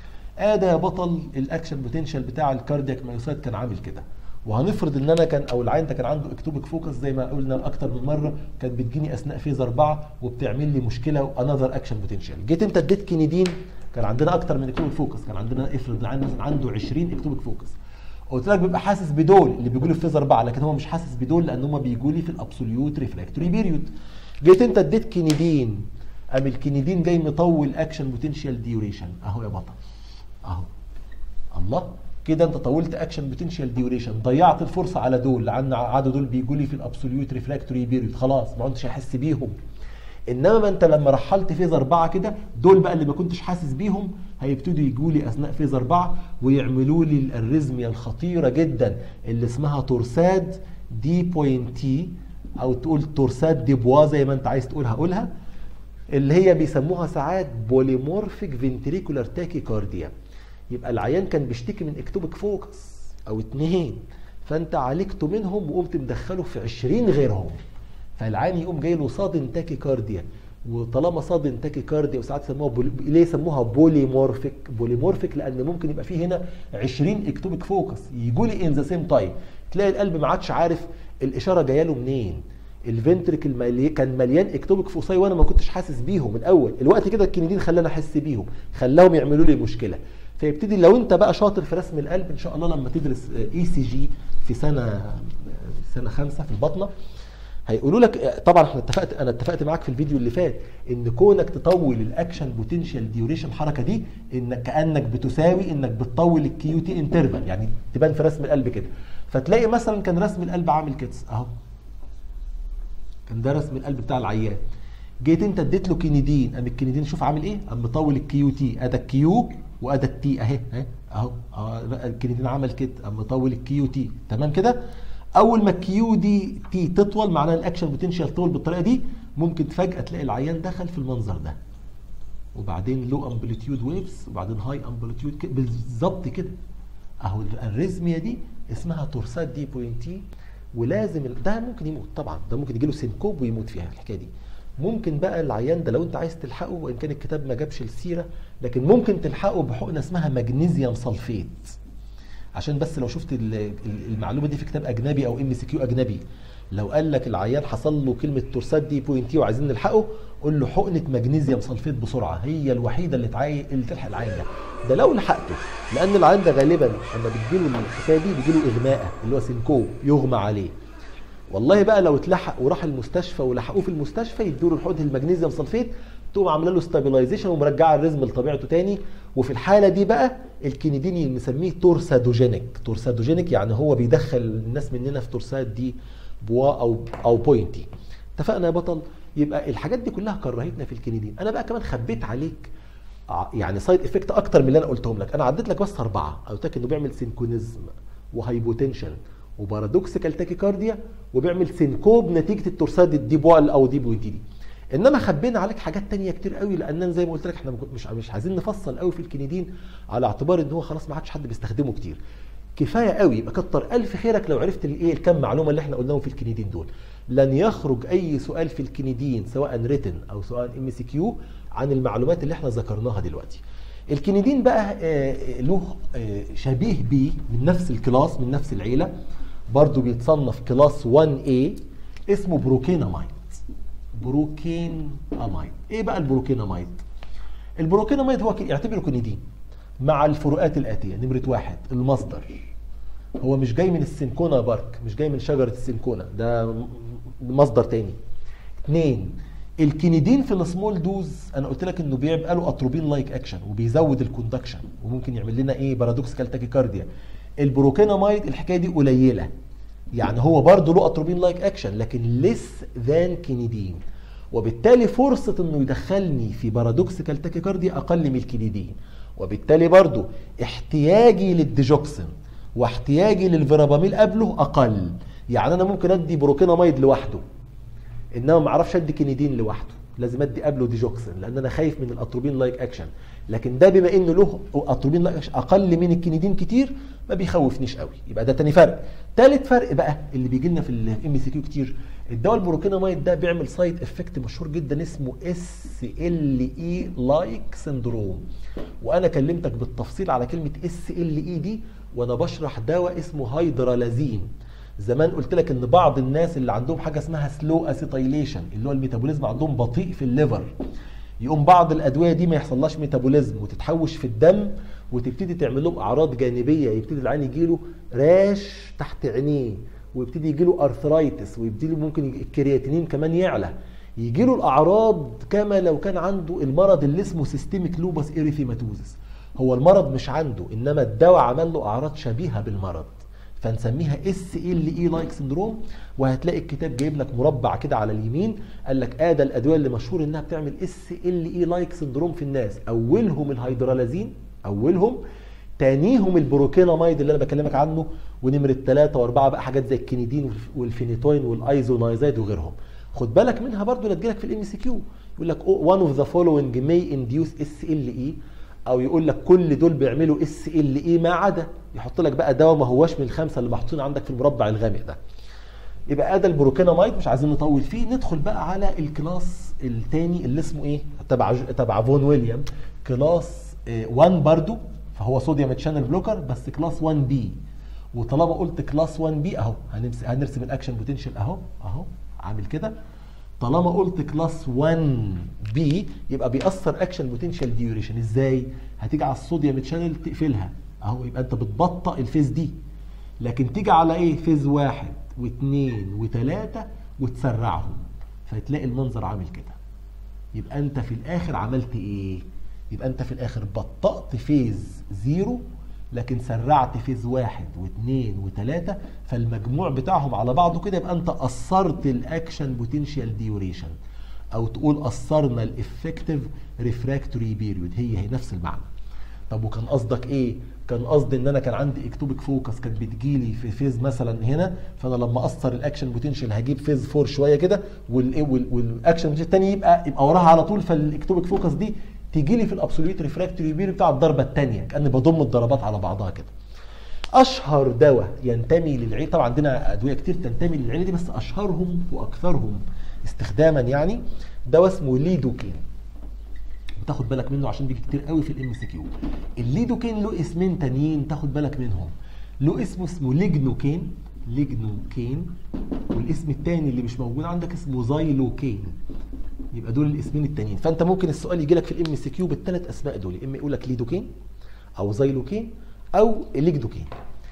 ادي يا بطل الاكشن بوتنشال بتاع الكاردياك مايوسايت كان عامل كده وهنفرض ان انا كان او العين ده كان عنده اكتوبك فوكس زي ما قلنا اكتر من مره كانت بتجيني اثناء فيز اربعه وبتعمل لي مشكله وانذر اكشن بوتنشال جيت انت اديت كينيدين كان عندنا اكتر من اكتوبك فوكس كان عندنا افرض العين مثلا عنده 20 اكتوبك فوكس قلت لك بيبقى حاسس بدول اللي بيجوا لي في فيز اربعه لكن هو مش حاسس بدول لان هم بيجوا لي في الابسوليوت ريفراكتوري بيريود جيت انت اديت كينيدين قام الكينيدين جاي مطول اكشن بوتنشال ديوريشن اهو يا بطل اهو الله كده انت طولت اكشن بوتنشال ديوريشن ضيعت الفرصه على دول لان عدد دول بيجوا لي في الابسوليوت ريفراكتوري بيريود خلاص ما كنتش احس بيهم انما ما انت لما رحلت فيز اربعه كده دول بقى اللي ما كنتش حاسس بيهم هيبتدوا يجوا لي اثناء فيز اربعه ويعملوا لي الاريزميا الخطيره جدا اللي اسمها تورساد دي بوينتي او تقول تورساد دي بوا زي ما انت عايز تقول هقولها اللي هي بيسموها ساعات بوليمورفيك فنتريكولار تاكيكارديا يبقى العيان كان بيشتكي من اكتوبك فوكس او اتنين فانت عالجته منهم وقمت مدخله في 20 غيرهم فالعيان يقوم جاي له صادن تاكيكارديا وطالما صادن تاكيكارديا وساعات يسموها بولي... ليه يسموها بوليمورفيك بوليمورفيك لان ممكن يبقى فيه هنا 20 اكتوبك فوكس يجوا لي ان ذا سيم تايم تلاقي القلب ما عادش عارف الاشاره جايه له منين الفنتريكل ملي... كان مليان اكتوبك فوساي وانا ما كنتش حاسس بيهم من الاول الوقت كده الكندين خلاني احس بيهم خلاهم يعملوا لي مشكله فيبتدي لو انت بقى شاطر في رسم القلب ان شاء الله لما تدرس اي سي جي في سنه سنه خمسه في البطنه هيقولوا لك طبعا احنا اتفقت انا اتفقت معاك في الفيديو اللي فات ان كونك تطول الاكشن بوتنشال ديوريشن الحركه دي انك كانك بتساوي انك بتطول الكيو تي انترفال يعني تبان في رسم القلب كده فتلاقي مثلا كان رسم القلب عامل كده اهو كان ده رسم القلب بتاع العيان جيت انت اديت له كينيدين قام الكينيدين شوف عامل ايه قام مطول الكيو تي ادى الكيو وادى التي اهي اهي اهو الكينيدين عمل كده قام مطول الكيو تي تمام كده اول ما الكيو دي تي تطول معناها الاكشن بوتنشال طول بالطريقه دي ممكن فجاه تلاقي العيان دخل في المنظر ده وبعدين لو امبليتيود ويفز وبعدين هاي امبليتيود بالظبط كده اهو الاريزميا دي اسمها تورسات دي بوينتي ولازم ده ممكن يموت طبعا ده ممكن يجي له سينكوب ويموت فيها الحكايه دي ممكن بقى العيان ده لو انت عايز تلحقه وان كان الكتاب ما جابش السيره لكن ممكن تلحقه بحقنه اسمها مغنيسيوم صلفيت عشان بس لو شفت ال- ال- المعلومه دي في كتاب اجنبي او ام سي كيو اجنبي لو قال لك العيان حصل له كلمه تورسات دي بوينتي وعايزين نلحقه قول له حقنه مغنيسيوم صلفيت بسرعه هي الوحيده اللي تعي... اللي تلحق العيان ده ده لو لحقته لان العيان ده غالبا لما بتجيله الحكايه دي بيجيله اغماء اللي هو سينكوب يغمى عليه والله بقى لو اتلحق وراح المستشفى ولحقوه في المستشفى يدوا له الحقنه المغنيسيوم صلفيت تقوم عامله له ستابلايزيشن ومرجعه الرزم لطبيعته تاني وفي الحاله دي بقى الكينيدين مسميه تورسادوجينيك تورسادوجينيك يعني هو بيدخل الناس مننا في تورسات دي بوا او او بوينتي اتفقنا يا بطل يبقى الحاجات دي كلها كرهتنا في الكينيدين انا بقى كمان خبيت عليك ع- يعني سايد افكت اكتر من اللي انا قلتهم لك انا عديت لك بس اربعه قلت لك انه بيعمل سينكونيزم وهايبوتنشن وبارادوكسيكال تاكيكارديا وبيعمل سينكوب نتيجه التورسات دي بوال او دي بوينتي دي انما خبينا عليك حاجات تانية كتير قوي لان زي ما قلت لك احنا مش مش عايزين نفصل قوي في الكينيدين على اعتبار ان هو خلاص ما عادش حد بيستخدمه كتير كفايه قوي يبقى كتر الف خيرك لو عرفت الايه الكم معلومه اللي احنا قلناهم في الكينيدين دول لن يخرج اي سؤال في الكينيدين سواء ريتن او سواء ام سي كيو عن المعلومات اللي احنا ذكرناها دلوقتي الكينيدين بقى آه، له آه، شبيه بيه من نفس الكلاس من نفس العيله برضو بيتصنف كلاس 1A اسمه بروكينامايد بروكينامايد ايه بقى البروكينامايد البروكينامايد هو ك- يعتبره كونيدين مع الفروقات الاتيه نمره واحد المصدر هو مش جاي من السنكونا بارك مش جاي من شجره السنكونا ده م- مصدر تاني اثنين الكينيدين في السمول دوز انا قلت لك انه بيبقى له اتروبين لايك اكشن وبيزود الكوندكشن وممكن يعمل لنا ايه بارادوكسيكال تاكيكارديا البروكينامايد الحكايه دي قليله يعني هو برضه له اتروبين لايك اكشن لكن ليس ذان كينيدين وبالتالي فرصه انه يدخلني في بارادوكسيكال تاكيكارديا اقل من الكينيدين وبالتالي برضه احتياجي للديجوكسين واحتياجي للفيراباميل قبله اقل يعني انا ممكن ادي بروكينامايد لوحده انما ما اعرفش ادي كينيدين لوحده لازم ادي قبله ديجوكسين لان انا خايف من الاتروبين لايك اكشن لكن ده بما انه له اتروبين لايك اكشن اقل من الكينيدين كتير ما بيخوفنيش قوي يبقى ده تاني فرق تالت فرق بقى اللي بيجي لنا في الام سي كيو كتير الدواء البروكينامايد ده بيعمل سايد افكت مشهور جدا اسمه اس ال اي لايك سندروم وانا كلمتك بالتفصيل على كلمه اس ال اي دي وانا بشرح دواء اسمه هيدرالازين زمان قلت لك ان بعض الناس اللي عندهم حاجه اسمها سلو اسيتايليشن اللي هو الميتابوليزم عندهم بطيء في الليفر يقوم بعض الادويه دي ما يحصلهاش ميتابوليزم وتتحوش في الدم وتبتدي تعمل لهم اعراض جانبيه يبتدي العين يجيله راش تحت عينيه ويبتدي يجيله ارثرايتس ويبتدي له ممكن الكرياتينين كمان يعلى يجيله الاعراض كما لو كان عنده المرض اللي اسمه سيستميك لوبس اريثيماتوزس هو المرض مش عنده انما الدواء عمل له اعراض شبيهه بالمرض فنسميها اس ال اي لايك سندروم وهتلاقي الكتاب جايب لك مربع كده على اليمين قال لك ادى الادويه اللي مشهور انها بتعمل اس ال اي لايك سندروم في الناس اولهم الهيدرالازين اولهم تانيهم البروكينامايد اللي انا بكلمك عنه ونمره ثلاثه واربعه بقى حاجات زي الكينيدين والفينيتوين والايزونايزايد وغيرهم خد بالك منها برضو لا تجيلك في الام سي كيو يقول لك one of the following may induce اس ال اي او يقول لك كل دول بيعملوا اس ال اي ما عدا يحط لك بقى دواء ما هوش من الخمسه اللي محطوطين عندك في المربع الغامق ده يبقى ادى البروكينامايد مش عايزين نطول فيه ندخل بقى على الكلاس الثاني اللي اسمه ايه تبع تبع فون ويليام كلاس 1 برضو فهو صوديوم تشانل بلوكر بس كلاس 1 بي وطالما قلت كلاس 1 بي اهو هنرسم هنرسم الاكشن بوتنشال اهو اهو عامل كده طالما قلت كلاس 1 بي يبقى بيأثر اكشن بوتنشال ديوريشن ازاي؟ هتيجي على الصوديوم تشانل تقفلها اهو يبقى انت بتبطئ الفيز دي لكن تيجي على ايه؟ فيز واحد واثنين وثلاثه وتسرعهم فتلاقي المنظر عامل كده يبقى انت في الاخر عملت ايه؟ يبقى انت في الاخر بطأت فيز زيرو لكن سرعت فيز واحد واثنين وثلاثة فالمجموع بتاعهم على بعضه كده يبقى انت قصرت الاكشن بوتنشال ديوريشن او تقول قصرنا الافكتيف ريفراكتوري بيريود هي هي نفس المعنى طب وكان قصدك ايه كان قصدي ان انا كان عندي اكتوبيك فوكس كانت بتجيلي في فيز مثلا هنا فانا لما اقصر الاكشن بوتنشال هجيب فيز فور شويه كده والايه والاكشن بوتنشال الثاني يبقى يبقى وراها على طول فالاكتوبيك فوكس دي تيجي لي في الابسوليوت ريفراكتوري بيري بتاع الضربه الثانيه كاني بضم الضربات على بعضها كده اشهر دواء ينتمي للعين طبعا عندنا ادويه كتير تنتمي للعين دي بس اشهرهم واكثرهم استخداما يعني دواء اسمه ليدوكين تاخد بالك منه عشان بيجي كتير قوي في الام سي كيو الليدوكين له اسمين تانيين تاخد بالك منهم له اسمه اسمه ليجنوكين ليجنوكين والاسم التاني اللي مش موجود عندك اسمه زايلوكين يبقى دول الاسمين التانيين فانت ممكن السؤال يجي لك في الام سي كيو بالثلاث اسماء دول اما يقول لك ليدوكين او زايلوكين او ليجدوكين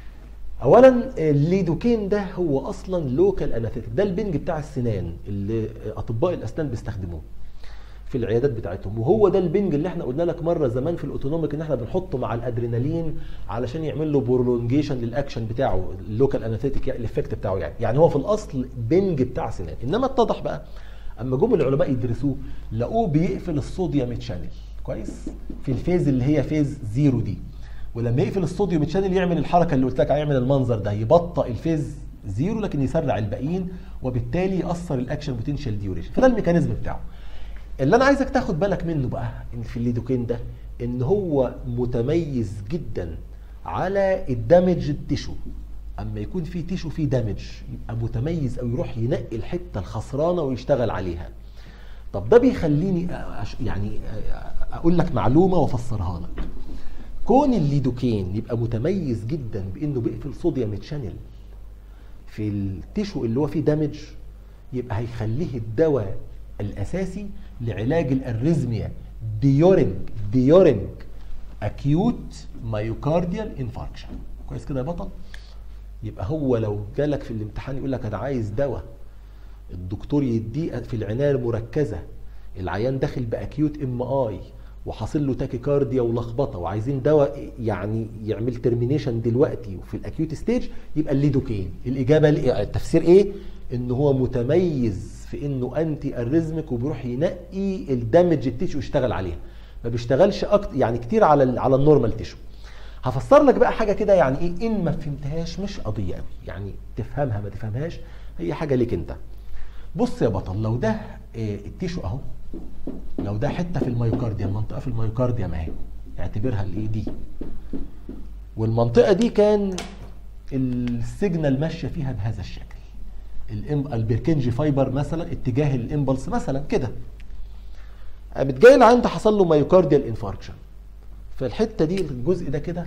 اولا الليدوكين ده هو اصلا لوكال اناثيتك ده البنج بتاع السنان اللي اطباء الاسنان بيستخدموه في العيادات بتاعتهم وهو ده البنج اللي احنا قلنا لك مره زمان في الاوتونوميك ان احنا بنحطه مع الادرينالين علشان يعمل له برولونجيشن للاكشن بتاعه اللوكال اناثيتك الايفكت بتاعه يعني يعني هو في الاصل بنج بتاع سنان انما اتضح بقى اما جم العلماء يدرسوه لقوه بيقفل الصوديوم تشانل كويس في الفيز اللي هي فيز زيرو دي ولما يقفل الصوديوم تشانل يعمل الحركه اللي قلت لك يعمل المنظر ده يبطئ الفيز زيرو لكن يسرع الباقيين وبالتالي ياثر الاكشن بوتنشال ديوريشن فده الميكانيزم بتاعه اللي انا عايزك تاخد بالك منه بقى ان في الليدوكين ده ان هو متميز جدا على الدامج التيشو اما يكون في تيشو فيه دامج يبقى متميز او يروح ينقي الحته الخسرانه ويشتغل عليها طب ده بيخليني أش... يعني اقول لك معلومه وافسرها لك كون الليدوكين يبقى متميز جدا بانه بيقفل صوديوم تشانل في التيشو اللي هو فيه دامج يبقى هيخليه الدواء الاساسي لعلاج الاريزميا ديورنج ديورنج اكيوت مايوكارديال انفاركشن كويس كده يا بطل يبقى هو لو جالك في الامتحان يقول لك انا عايز دواء الدكتور يديه في العنايه المركزه العيان داخل باكيوت ام اي وحاصل له تاكيكارديا ولخبطه وعايزين دواء يعني يعمل ترمينيشن دلوقتي وفي الاكيوت ستيج يبقى الليدوكين الاجابه التفسير ايه ان هو متميز في انه انتي اريزمك وبيروح ينقي الدمج التيشو يشتغل عليها ما بيشتغلش أكتر يعني كتير على على النورمال تيشو هفسر لك بقى حاجه كده يعني ايه ان ما فهمتهاش مش قضيه قوي يعني تفهمها ما تفهمهاش هي حاجه ليك انت بص يا بطل لو ده إيه التيشو اهو لو ده حته في الميوكارديا المنطقه في الميوكارديا اهي اعتبرها الايه دي والمنطقه دي كان السيجنال ماشيه فيها بهذا الشكل البركنجي فايبر مثلا اتجاه الامبلس مثلا كده قامت جاي العيان ده حصل له مايوكارديال انفاركشن فالحته دي الجزء ده كده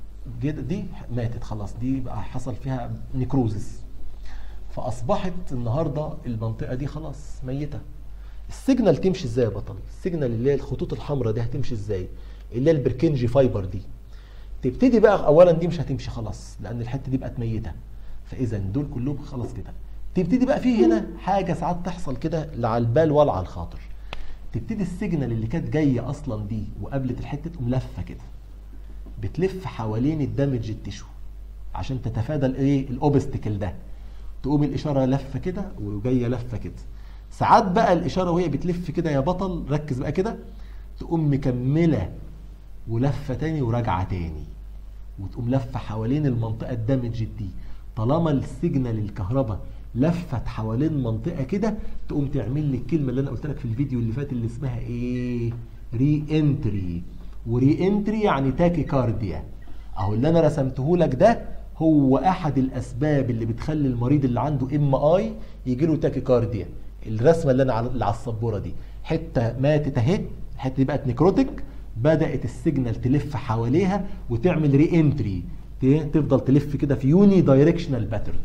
دي ماتت خلاص دي بقى حصل فيها نيكروزس فاصبحت النهارده المنطقه دي خلاص ميته السيجنال تمشي ازاي يا بطل السيجنال اللي هي الخطوط الحمراء دي هتمشي ازاي اللي هي البركنجي فايبر دي تبتدي بقى اولا دي مش هتمشي خلاص لان الحته دي بقت ميته فاذا دول كلهم خلاص كده تبتدي بقى في هنا حاجه ساعات تحصل كده لا على البال ولا على الخاطر تبتدي السيجنال اللي كانت جايه اصلا دي وقابلت الحته تقوم لفه كده بتلف حوالين الدمج التشو عشان تتفادى الايه الاوبستكل ده تقوم الاشاره لفه كده وجايه لفه كده ساعات بقى الاشاره وهي بتلف كده يا بطل ركز بقى كده تقوم مكمله ولفه تاني وراجعه تاني وتقوم لفه حوالين المنطقه الدمج دي طالما السيجنال الكهرباء لفت حوالين منطقه كده تقوم تعمل لي الكلمه اللي انا قلت لك في الفيديو اللي فات اللي اسمها ايه ري انتري وري انتري يعني تاكي كارديا اهو اللي انا رسمته لك ده هو احد الاسباب اللي بتخلي المريض اللي عنده ام اي يجي له تاكي كارديا الرسمه اللي انا على اللي على السبوره دي حته ماتت اهي الحته دي بقت نيكروتيك بدات السيجنال تلف حواليها وتعمل ري انتري تفضل تلف كده في يوني دايركشنال باترن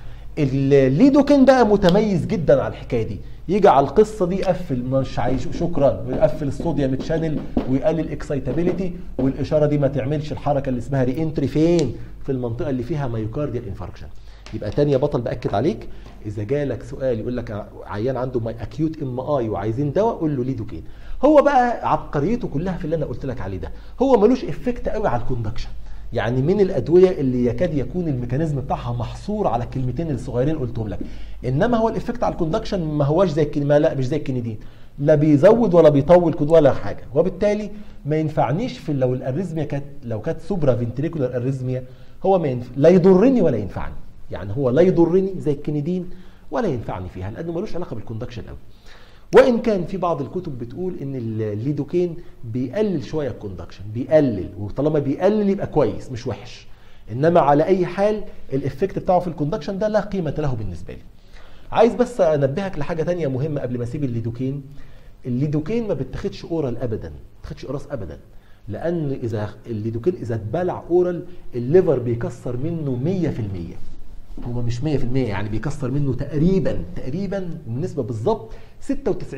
الليدوكين بقى متميز جدا على الحكايه دي يجي على القصه دي يقفل مش عايز شكرا ويقفل الصوديوم تشانل ويقلل اكسايتابيليتي والاشاره دي ما تعملش الحركه اللي اسمها ري انتري فين في المنطقه اللي فيها مايوكارديال انفاركشن يبقى تاني يا بطل باكد عليك اذا جالك سؤال يقول لك عيان عنده ماي اكيوت ام اي وعايزين دواء قول له ليدوكين هو بقى عبقريته كلها في اللي انا قلت لك عليه ده هو ملوش افكت قوي على الكوندكشن يعني من الادويه اللي يكاد يكون الميكانيزم بتاعها محصور على الكلمتين الصغيرين قلتهم لك انما هو الافكت على الكوندكشن ما هواش زي الكلمه لا مش زي الكندين لا بيزود ولا بيطول ولا حاجه وبالتالي ما ينفعنيش في لو الاريزميا كانت لو كانت سوبرا فنتريكولار اريزميا هو ما ينف... لا يضرني ولا ينفعني يعني هو لا يضرني زي الكندين ولا ينفعني فيها لانه ملوش علاقه بالكوندكشن قوي وان كان في بعض الكتب بتقول ان الليدوكين بيقلل شويه الكوندكشن بيقلل وطالما بيقلل يبقى كويس مش وحش انما على اي حال الافكت بتاعه في الكوندكشن ده لا قيمه له بالنسبه لي عايز بس انبهك لحاجه تانية مهمه قبل ما اسيب الليدوكين الليدوكين ما بتاخدش اورال ابدا ما بتاخدش قراص ابدا لان اذا الليدوكين اذا اتبلع اورال الليفر بيكسر منه 100% هو مش 100% يعني بيكسر منه تقريبا تقريبا النسبه بالظبط 96%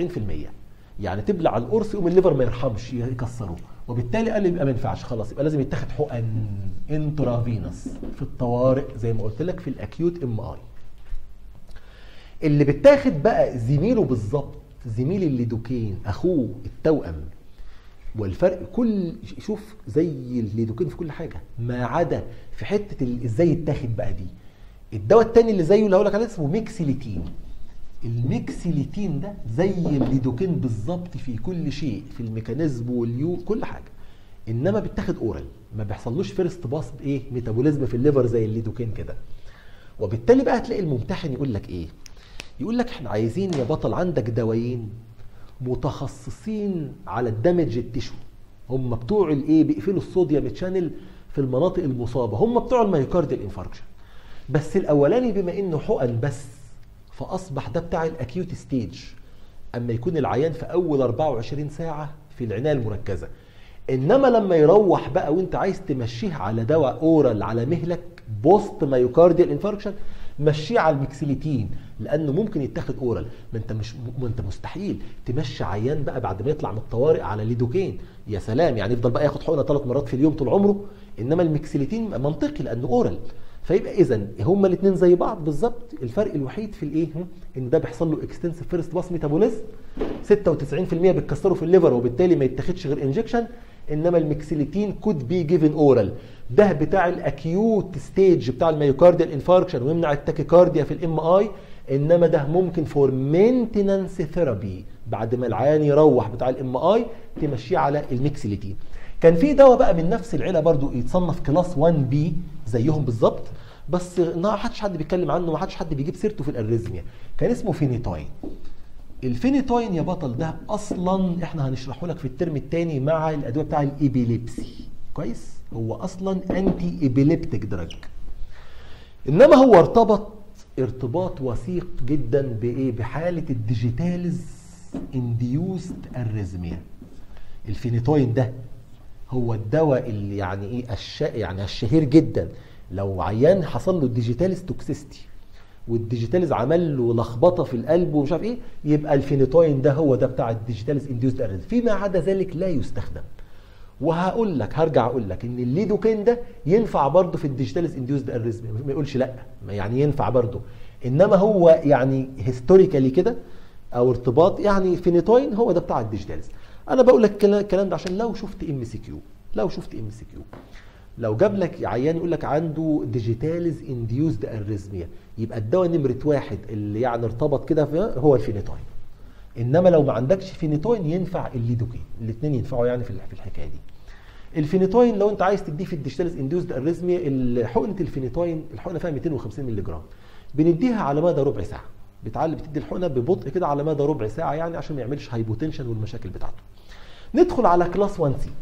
يعني تبلع القرص يقوم الليفر ما يرحمش يكسره وبالتالي قال لي يبقى ما ينفعش خلاص يبقى لازم يتاخد حقن انترافينوس في الطوارئ زي ما قلت لك في الاكيوت ام اي اللي بتاخد بقى زميله بالظبط زميل الليدوكين اخوه التوأم والفرق كل شوف زي الليدوكين في كل حاجه ما عدا في حته ال- ازاي يتاخد بقى دي الدواء التاني اللي زيه اللي هقول لك عليه اسمه ميكسيليتين الميكسيليتين ده زي الليدوكين بالظبط في كل شيء في الميكانيزم واليو كل حاجه انما بيتاخد اورال ما بيحصلوش فيرست باس بايه ميتابوليزم في الليفر زي الليدوكين كده وبالتالي بقى هتلاقي الممتحن يقول لك ايه يقول لك احنا عايزين يا بطل عندك دوايين متخصصين على الدمج التشو هم بتوع الايه بيقفلوا الصوديوم تشانل في المناطق المصابه هم بتوع الميوكارديال انفاركشن بس الاولاني بما انه حقن بس فاصبح ده بتاع الاكيوت ستيج اما يكون العيان في اول 24 ساعه في العنايه المركزه انما لما يروح بقى وانت عايز تمشيه على دواء اورال على مهلك بوست مايوكارديال انفاركشن مشيه على المكسيليتين لانه ممكن يتاخد اورال ما انت مش ما انت مستحيل تمشي عيان بقى بعد ما يطلع من الطوارئ على ليدوكين يا سلام يعني يفضل بقى ياخد حقنه ثلاث مرات في اليوم طول عمره انما المكسيليتين منطقي لانه اورال فيبقى اذا هما الاثنين زي بعض بالظبط الفرق الوحيد في الايه هم؟ ان ده بيحصل له اكستنسيف فيرست باس ميتابوليزم 96% بتكسره في الليفر وبالتالي ما يتاخدش غير انجكشن انما المكسيليتين كود بي جيفن اورال ده بتاع الاكيوت ستيج بتاع الميوكارديال انفاركشن ويمنع التاكيكارديا في الام اي انما ده ممكن فور مينتنانس ثيرابي بعد ما العيان يروح بتاع الام اي تمشيه على الميكسيليتين كان في دواء بقى من نفس العيله برضو يتصنف كلاس 1 بي زيهم بالظبط بس ما حدش حد بيتكلم عنه ما حدش حد بيجيب سيرته في الاريزميا كان اسمه فينيتاين الفينيتاين يا بطل ده اصلا احنا هنشرحه لك في الترم الثاني مع الادويه بتاع الايبيليبسي كويس هو اصلا انتي ايبيليبتيك دراج انما هو ارتبط ارتباط وثيق جدا بايه بحاله الديجيتالز انديوست اريزميا الفينيتوين ده هو الدواء اللي يعني ايه الش... يعني الشهير جدا لو عيان حصل له ديجيتاليز توكسيستي والديجيتاليز عمل له لخبطه في القلب ومش عارف ايه يبقى الفينيتوين ده هو ده بتاع الديجيتاليز انديوزد اريزم فيما عدا ذلك لا يستخدم وهقول لك هرجع اقول لك ان الليدوكين ده ينفع برضه في الديجيتاليز انديوزد اريزم ما يقولش لا يعني ينفع برضه انما هو يعني هيستوريكالي كده او ارتباط يعني فينيتوين هو ده بتاع الديجيتاليز انا بقول لك الكلام ده عشان لو شفت ام سي كيو لو شفت ام سي كيو لو جاب لك عيان يقول لك عنده ديجيتاليز انديوزد اريزميا يبقى الدواء نمره واحد اللي يعني ارتبط كده هو الفينيتوين انما لو ما عندكش فينيتوين ينفع الليدوكين الاثنين ينفعوا يعني في الحكايه دي الفينيتوين لو انت عايز تديه في الديجيتاليز انديوزد اريزميا حقنه الفينيتوين الحقنه فيها 250 مللي جرام بنديها على مدى ربع ساعه بتعلم بتدي الحقنه ببطء كده على مدى ربع ساعه يعني عشان ما يعملش هايبوتنشن والمشاكل بتاعته ندخل على كلاس 1 سي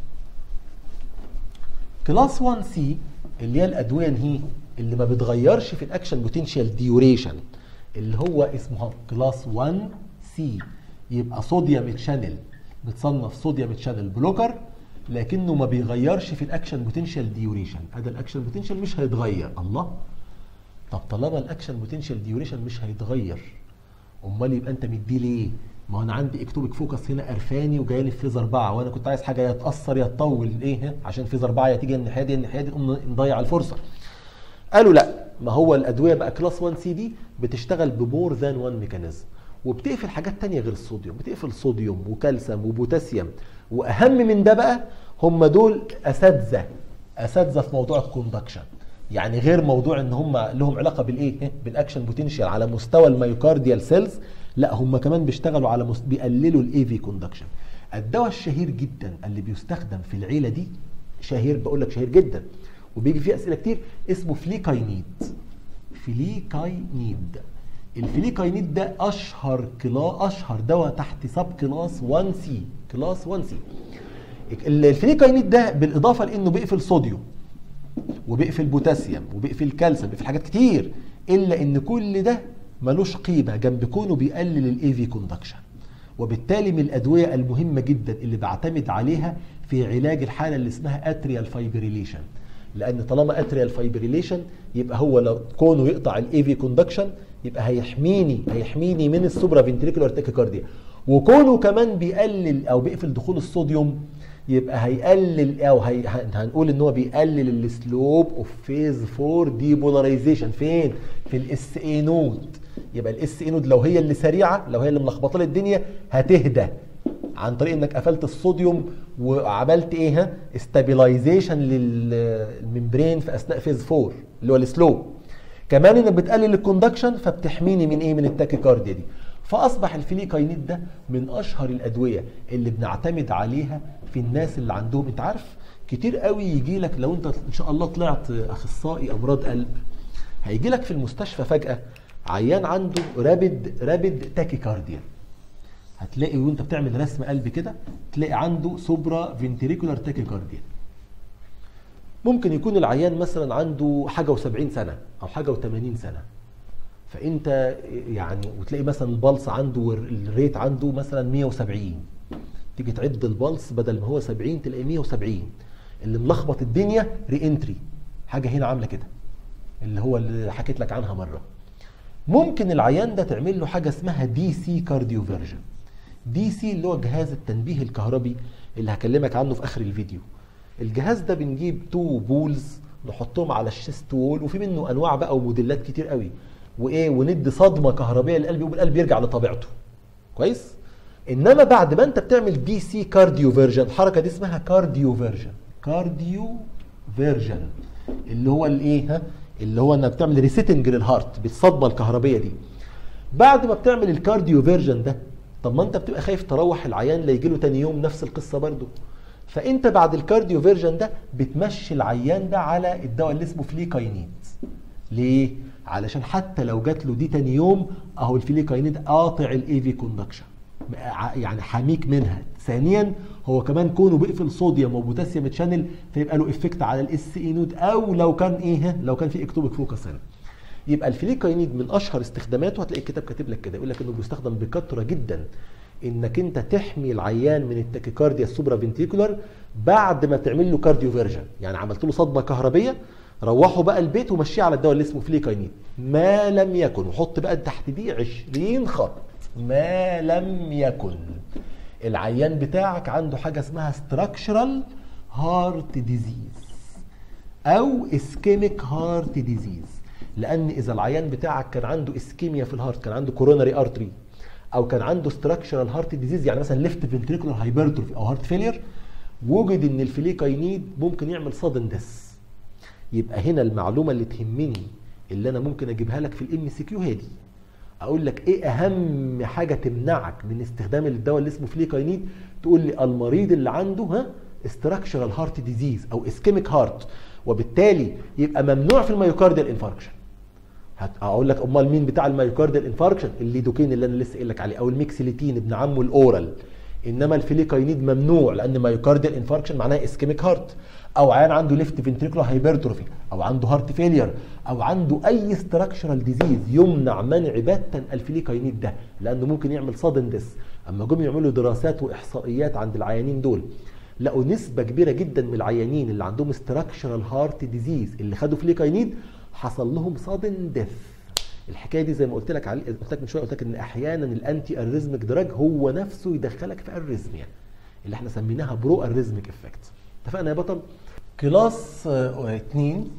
كلاس 1 سي اللي هي الادويه هي اللي ما بتغيرش في الاكشن بوتنشال ديوريشن اللي هو اسمها كلاس 1 سي يبقى صوديوم تشانل متصنف صوديوم تشانل بلوكر لكنه ما بيغيرش في الاكشن بوتنشال ديوريشن هذا الاكشن بوتنشال مش هيتغير الله طب طالما الاكشن بوتنشال ديوريشن مش هيتغير امال يبقى انت مديه ليه ما انا عندي اكتوبيك فوكس هنا قرفاني وجاي لي في فيز اربعه وانا كنت عايز حاجه يتاثر يتطول ايه عشان فيز اربعه يا تيجي الناحيه دي الناحيه دي نقوم نضيع الفرصه. قالوا لا ما هو الادويه بقى كلاس 1 سي دي بتشتغل بمور ذان 1 ميكانيزم وبتقفل حاجات تانية غير الصوديوم بتقفل صوديوم وكالسيوم وبوتاسيوم واهم من ده بقى هم دول اساتذه اساتذه في موضوع الكوندكشن يعني غير موضوع ان هم لهم علاقه بالايه بالاكشن بوتنشال على مستوى الميوكارديال سيلز لا هم كمان بيشتغلوا على مست... بيقللوا الاي في كوندكشن الدواء الشهير جدا اللي بيستخدم في العيله دي شهير بقول لك شهير جدا وبيجي فيه اسئله كتير اسمه فليكاينيد فليكاينيد الفليكاينيد ده اشهر كلا اشهر دواء تحت سب كلاس 1 سي كلاس 1 سي الفليكاينيد ده بالاضافه لانه بيقفل صوديوم وبيقفل بوتاسيوم وبيقفل كالسيوم بيقفل حاجات كتير الا ان كل ده ملوش قيمه جنب كونه بيقلل الاي في كوندكشن وبالتالي من الادويه المهمه جدا اللي بعتمد عليها في علاج الحاله اللي اسمها اتريال فايبريليشن لان طالما اتريال فايبريليشن يبقى هو لو كونه يقطع الاي في كوندكشن يبقى هيحميني هيحميني من السوبرا فنتريكولار تاكيكارديا وكونه كمان بيقلل او بيقفل دخول الصوديوم يبقى هيقلل او هي هنقول ان هو بيقلل السلوب اوف فيز 4 ديبولاريزيشن فين؟ في الاس اي نود يبقى الاس اي نود لو هي اللي سريعه لو هي اللي ملخبطه لي الدنيا هتهدى عن طريق انك قفلت الصوديوم وعملت ايه ها استابيلايزيشن للممبرين في اثناء فيز 4 اللي هو السلو كمان انك بتقلل الكوندكشن فبتحميني من ايه من التاكيكارديا دي فاصبح الفيليكاينيت ده من اشهر الادويه اللي بنعتمد عليها في الناس اللي عندهم انت عارف كتير قوي يجي لك لو انت ان شاء الله طلعت اخصائي امراض قلب هيجي لك في المستشفى فجاه عيان عنده رابد رابد تاكيكارديا هتلاقي وانت بتعمل رسم قلب كده تلاقي عنده سوبرا فنتريكولار تاكيكارديا ممكن يكون العيان مثلا عنده حاجه و70 سنه او حاجه و80 سنه فانت يعني وتلاقي مثلا البلس عنده الريت عنده مثلا 170 تيجي تعد البلس بدل ما هو 70 تلاقي 170 اللي ملخبط الدنيا ري انتري حاجه هنا عامله كده اللي هو اللي حكيت لك عنها مره ممكن العيان ده تعمل له حاجه اسمها دي سي كارديو فيرجن دي سي اللي هو جهاز التنبيه الكهربي اللي هكلمك عنه في اخر الفيديو الجهاز ده بنجيب تو بولز نحطهم على الشيست وول وفي منه انواع بقى وموديلات كتير قوي وايه وندي صدمه كهربيه للقلب والقلب يرجع لطبيعته كويس انما بعد ما انت بتعمل دي سي كارديو فيرجن الحركه دي اسمها كارديو فيرجن كارديو فيرجن اللي هو الايه ها اللي هو انك بتعمل ريسيتنج للهارت بالصدمه الكهربيه دي بعد ما بتعمل الكارديو فيرجن ده طب ما انت بتبقى خايف تروح العيان لا يجي له تاني يوم نفس القصه برضه فانت بعد الكارديو فيرجن ده بتمشي العيان ده على الدواء اللي اسمه فليكاينيت ليه علشان حتى لو جات له دي تاني يوم اهو الفليكاينيت قاطع الاي في كوندكشن يعني حميك منها ثانيا هو كمان كونه بيقفل صوديوم وبوتاسيوم تشانل فيبقى له افكت على الاس اي نود او لو كان ايه لو كان في اكتوبيك فوكس هنا يبقى الفليكاينيد من اشهر استخداماته هتلاقي الكتاب كاتب لك كده يقول لك انه بيستخدم بكثره جدا انك انت تحمي العيان من التاكيكارديا السوبرا فنتريكولار بعد ما تعمل له كارديو فيرجن يعني عملت له صدمه كهربيه روحوا بقى البيت ومشيه على الدواء اللي اسمه فليكاينيد ما لم يكن وحط بقى تحت دي 20 خط ما لم يكن العيان بتاعك عنده حاجه اسمها ستراكشرال هارت ديزيز او اسكيميك هارت ديزيز لان اذا العيان بتاعك كان عنده اسكيميا في الهارت كان عنده كوروناري ارتري او كان عنده ستراكشرال هارت ديزيز يعني مثلا ليفت فنتريكولار هايبرتروفي او هارت فيلير وجد ان الفليكاينيد ممكن يعمل صدن ديس يبقى هنا المعلومه اللي تهمني اللي انا ممكن اجيبها لك في الام سي كيو هي دي اقول لك ايه اهم حاجه تمنعك من استخدام الدواء اللي اسمه فليكاينيد تقول لي المريض اللي عنده ها استراكشرال هارت ديزيز او اسكيميك هارت وبالتالي يبقى ممنوع في الميوكارديال انفاركشن هقول لك امال مين بتاع الميوكارديال انفاركشن الليدوكين اللي انا لسه قايل لك عليه او الميكسيليتين ابن عمه الاورال انما الفليكاينيد ممنوع لان مايوكارديال انفاركشن معناها اسكيميك هارت او عيان عنده ليفت فنتريكولار هايبرتروفي او عنده هارت فيلير او عنده اي ستراكشرال ديزيز يمنع منع باتا الفليكاينيد ده لانه ممكن يعمل صدن ديس اما جم يعملوا دراسات واحصائيات عند العيانين دول لقوا نسبه كبيره جدا من العيانين اللي عندهم ستراكشرال هارت ديزيز اللي خدوا فليكاينيد حصل لهم صدن ديث الحكايه دي زي ما قلت لك علي... قلت لك من شويه قلت لك ان احيانا الانتي اريزميك دراج هو نفسه يدخلك في اريزميا اللي احنا سميناها برو اريزميك افكت اتفقنا يا بطل كلاس 2